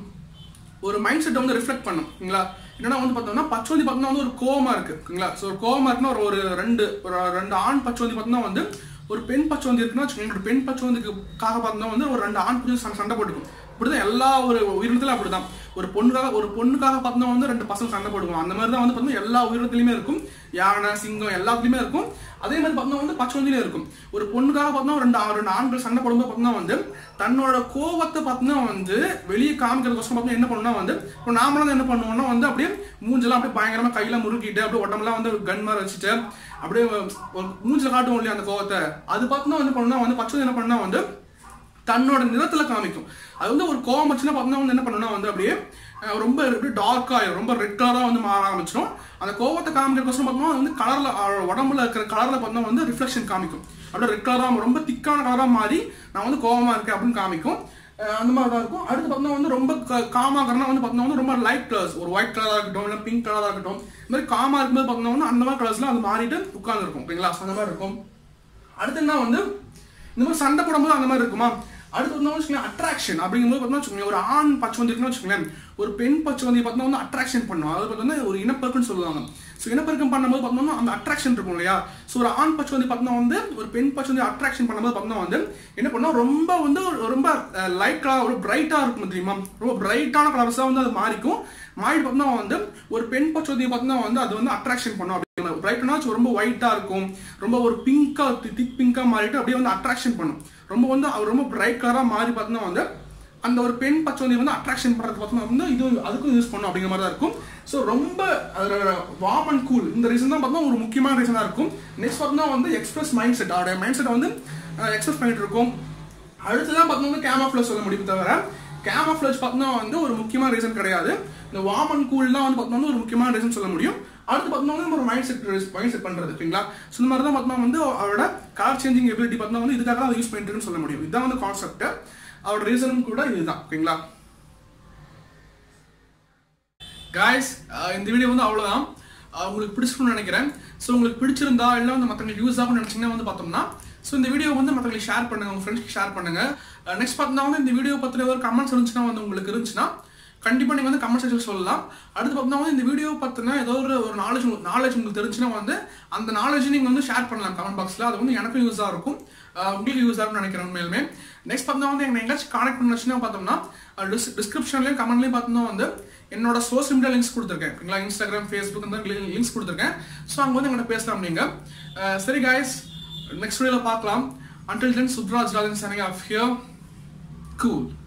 ஒரு மைண்ட் செட்டை வந்து ரிஃப்ளெக்ட் பண்ணும் ஓகேங்களா என்னன்னா வந்து பார்த்தோம்னா பச்சோந்தி பார்த்தோம்னா வந்து ஒரு கோவமா இருக்கு ஓகேங்களா ஸோ ஒரு கோவமா இருக்குன்னா ஒரு ஒரு ரெண்டு ஒரு ரெண்டு ஆண் பச்சோந்தி பார்த்தோம்னா வந்து ஒரு பெண் பச்சோந்தி இருக்குன்னா வச்சுக்கோங்க ஒரு பெண் பச்சோந்திக்காக பார்த்தோம்னா வந்து ஒரு ரெண்டு ஆண் பச்சோந்தி சண்டை சண்டை போட்டுக்கும் இப்படிதான் எல்லா ஒரு உயிரினத்திலும் அப்படிதான் ஒரு பொண்ணுக்காக ஒரு பொண்ணுக்காக பார்த்தோம்னா வந்து ரெண்டு பசங்க சண்டை போடுவோம் அந்த மாதிரி தான் வந்து பார்த்தோம்னா எல்லா உயிரினத்திலுமே இருக்கும் யானை சிங்கம் எல்லாத்துலயுமே இருக்கும் அதே மாதிரி பார்த்தோம்னா வந்து பச்சோந்திலே இருக்கும் ஒரு பொண்ணுக்காக பார்த்தோம்னா ரெண்டு ஆ- ரெண்டு ஆண்கள் சண்டை போடும்போது பார்த்தோம்னா வந்து தன்னோட கோவத்தை பார்த்தோம்னா வந்து வெளியே காமிக்கிறதுக்கோசரம் பார்த்தோம்னா என்ன பண்ணணும்னா வந்து இப்போ நாமளும் என்ன பண்ணுவோம்னா வந்து அப்படியே மூஞ்செல்லாம் அப்படியே பயங்கரமா கையில முறுக்கிட்டு அப்படியே உடம்பெல்லாம் வந்து கன் மாதிரி வச்சுட்டு அப்படியே ஒரு மூஞ்சில காட்டுவோம் இல்லையா அந்த கோவத்தை அது பார்த்தோம்னா என்ன பண்ணணும்னா வந்து பச்சை என்ன பண்ணா வந்து தன்னோட நிறத்துல காமிக்கும் அது வந்து ஒரு கோவம் வச்சுன்னா பார்த்தோம்னா வந்து என்ன பண்ணணும்னா வந்து அப்படியே அஹ், ரொம்ப டார்க் ஆயிரும் ரொம்ப ரெட் கலரா வந்து மாற ஆரம்பிச்சிடும் அந்த கோவத்தை காமிக்கிறதுக்கோசரம் பார்த்தோம்னா அது வந்து கலர்ல உடம்புல இருக்கிற கலர்ல பார்த்தோம்னா வந்து ரிஃப்ளெக்ஷன் காமிக்கும் அப்படியே ரெட் கலரா ரொம்ப திக்கான கலரா மாறி நான் வந்து கோவமா இருக்கேன் அப்படின்னு காமிக்கும் அஹ், அந்த மாதிரி தான் இருக்கும் அடுத்து பார்த்தோம்னா வந்து ரொம்ப காமாகறனா வந்து பார்த்தோம்னா வந்து ரொம்ப லைட் கலர்ஸ் ஒரு ஒயிட் கலரா இருக்கட்டும் இல்லை பிங்க் கலரா இருக்கட்டும் இந்த மாதிரி காமா இருக்கும்போது பார்த்தோம்னா வந்து அந்த மாதிரி கலர்ஸ்லாம் அது மாறிட்டு உட்கார்ந்துருக்கும் ஓகேங்களா அந்த மாதிரி இருக்கும் அடுத்து என்ன வந்து இந்த மாதிரி சண்டை போடும்போது அந்த மாதிரி இருக்குமா அடுத்து வந்து வச்சுக்கோங்களேன் அட்ராக்ஷன் அப்படிங்கும்போது பார்த்தோம்னா வச்சுக்கோங்களேன் ஒரு ஆண் பச்சை வந்துருக்குன்னு வச்சுக்கோங்களேன் ஒரு பெண் பச்சை வந்து பார்த்தோம்னா வந்து அட்ராக்ஷன் பண்ணும் அது பார்த்தோம்னா ஒரு இனப்பெருக்குன்னு சொல்லுவாங்க ஸோ இனப்பெருக்கம் பண்ணும்போது பார்த்தோம்னா அந்த அட்ராக்ஷன் இருக்கும் இல்லையா ஸோ ஒரு ஆண் பச்சை வந்து பார்த்தோம்னா வந்து ஒரு பெண் பச்சை வந்து அட்ராக்ஷன் பண்ணும்போது பார்த்தோம்னா வந்து என்ன பண்ணோம் ரொம்ப வந்து ஒரு ரொம்ப லைட் கலர் ஒரு பிரைட்டாக இருக்கும் தெரியுமா ரொம்ப பிரைட்டான கலர்ஸாக வந்து அது மாறிக்கும் மாறி பார்த்தோம்னா வந்து ஒரு பெண் பச்சை பார்த்தோம்னா வந்து அது வந்து அட்ராக்ஷன் பண்ணும் அப்படி பிரைட்னா ரொம்ப ஒயிட்டா இருக்கும் ரொம்ப ஒரு பிங்கா திக் பிங்கா மாறிட்டு அப்படியே வந்து அட்ராக்ஷன் பண்ணும் ரொம்ப வந்து அவர் ரொம்ப பிரைட் கலரா மாறி பார்த்தோம்னா வந்து அந்த ஒரு பெண் பச்சை வந்து அட்ராக்ஷன் பண்றது பார்த்தோம்னா வந்து இது அதுக்கும் யூஸ் பண்ணும் அப்படிங்கிற மாதிரி தான் இருக்கும் ஸோ ரொம்ப அதோட வார்ம் அண்ட் கூல் இந்த ரீசன் தான் பார்த்தோம்னா ஒரு முக்கியமான ரீசனா இருக்கும் நெக்ஸ்ட் பார்த்தோம்னா வந்து எக்ஸ்பிரஸ் மைண்ட் செட் அவருடைய மைண்ட் செட்டை வந்து எக்ஸ்பிரஸ் பண்ணிட்டு இருக்கும் அடுத்ததான் பார்த்தோம்னா வந்து கேமாஃப்ளஸ் சொல்ல முடியும் தவிர கேமாஃப்ளஸ் பார்த்தோம்னா வந்து ஒரு முக்கியமான ரீசன் கிடையாது இந்த வார்ம் அண்ட் கூல் தான் வந்து பார்த்தோம்னா ஒரு முக்கியமான ரீசன் சொல்ல முடியும் அடுத்து பார்த்தோம்னா வந்து ஒரு மைண்ட் செட் மைண்ட் செட் பண்றது ஓகேங்களா ஸோ இந்த மாதிரி தான் பார்த்தோம்னா வந்து அவரோட கலர் சேஞ்சிங் எபிலிட்டி பார்த்தோம்னா வந்து இதுக்காக தான் யூஸ் பண்ணிட்டு இருக்குன்னு சொல்ல முடியும் இதுதான் வந்து கான்செப்ட் அவரோட ரீசனும் கூட இதுதான் ஓகேங்களா காய்ஸ் இந்த வீடியோ வந்து அவ்வளோதான் அஹ் உங்களுக்கு பிடிச்சிருக்கும்னு நினைக்கிறேன் ஸோ உங்களுக்கு பிடிச்சிருந்தா இல்லை வந்து மற்றவங்களுக்கு யூஸ் ஆகும்னு நினச்சிங்கன்னா வந்து பார்த்தோம்னா ஸோ இந்த வீடியோ வந்து மற்றவங்களுக்கு ஷேர் பண்ணுங்க உங்கள் ஃப்ரெண்ட்ஸ்க்கு ஷேர் பண்ணுங்க நெக்ஸ்ட் பார்த்தோம்னா வந்து இந்த வீடியோ பற்றின ஏதாவது கமெண்ட்ஸ் இருந்துச்சுன்னா வந்து உங்களுக்கு இருந்துச்சுன்னா கண்டிப்பாக நீங்கள் வந்து கமெண்ட் செக்ஷன் சொல்லலாம் அடுத்து பார்த்தீங்கன்னா வந்து இந்த வீடியோ பற்றின ஏதோ ஒரு ஒரு நாலேஜ் நாலேஜ் உங்களுக்கு தெரிஞ்சுன்னா வந்து அந்த நாலேஜ் நீங்கள் வந்து ஷேர் பண்ணலாம் கமெண்ட் பாக்ஸில் அது வந்து எனக்கும் யூஸாக இருக்கும் அஹ் உங்களுக்கு யூஸ் ஆகும்னு நினைக்கிறேன் உண்மையிலுமே நெக்ஸ்ட் பார்த்தா வந்து எங்களை எங்கேயாச்சும் கானெக்ட் பண்ணுச்சுன்னா பார்த்தோம்னா டிஸ் டிஸ்கிரிப்ஷன்லேயும் கமெண்ட்லேயும் பார்த்தோம்னா வந்து என்னோட சோஷியல் மீடியா லிங்க்ஸ் கொடுத்துருக்கேன் ஓகேங்களா இன்ஸ்டாகிராம் ஃபேஸ்புக் இந்த லிங்க்ஸ் கொடுத்துருக்கேன் ஸோ அங்கே வந்து எங்கிட்ட பேசலாம் நீங்கள் அஹ் சரி காய்ஸ் நெக்ஸ்ட் வீடியோவில் பார்க்கலாம் until then Subraj Rajan signing off here cool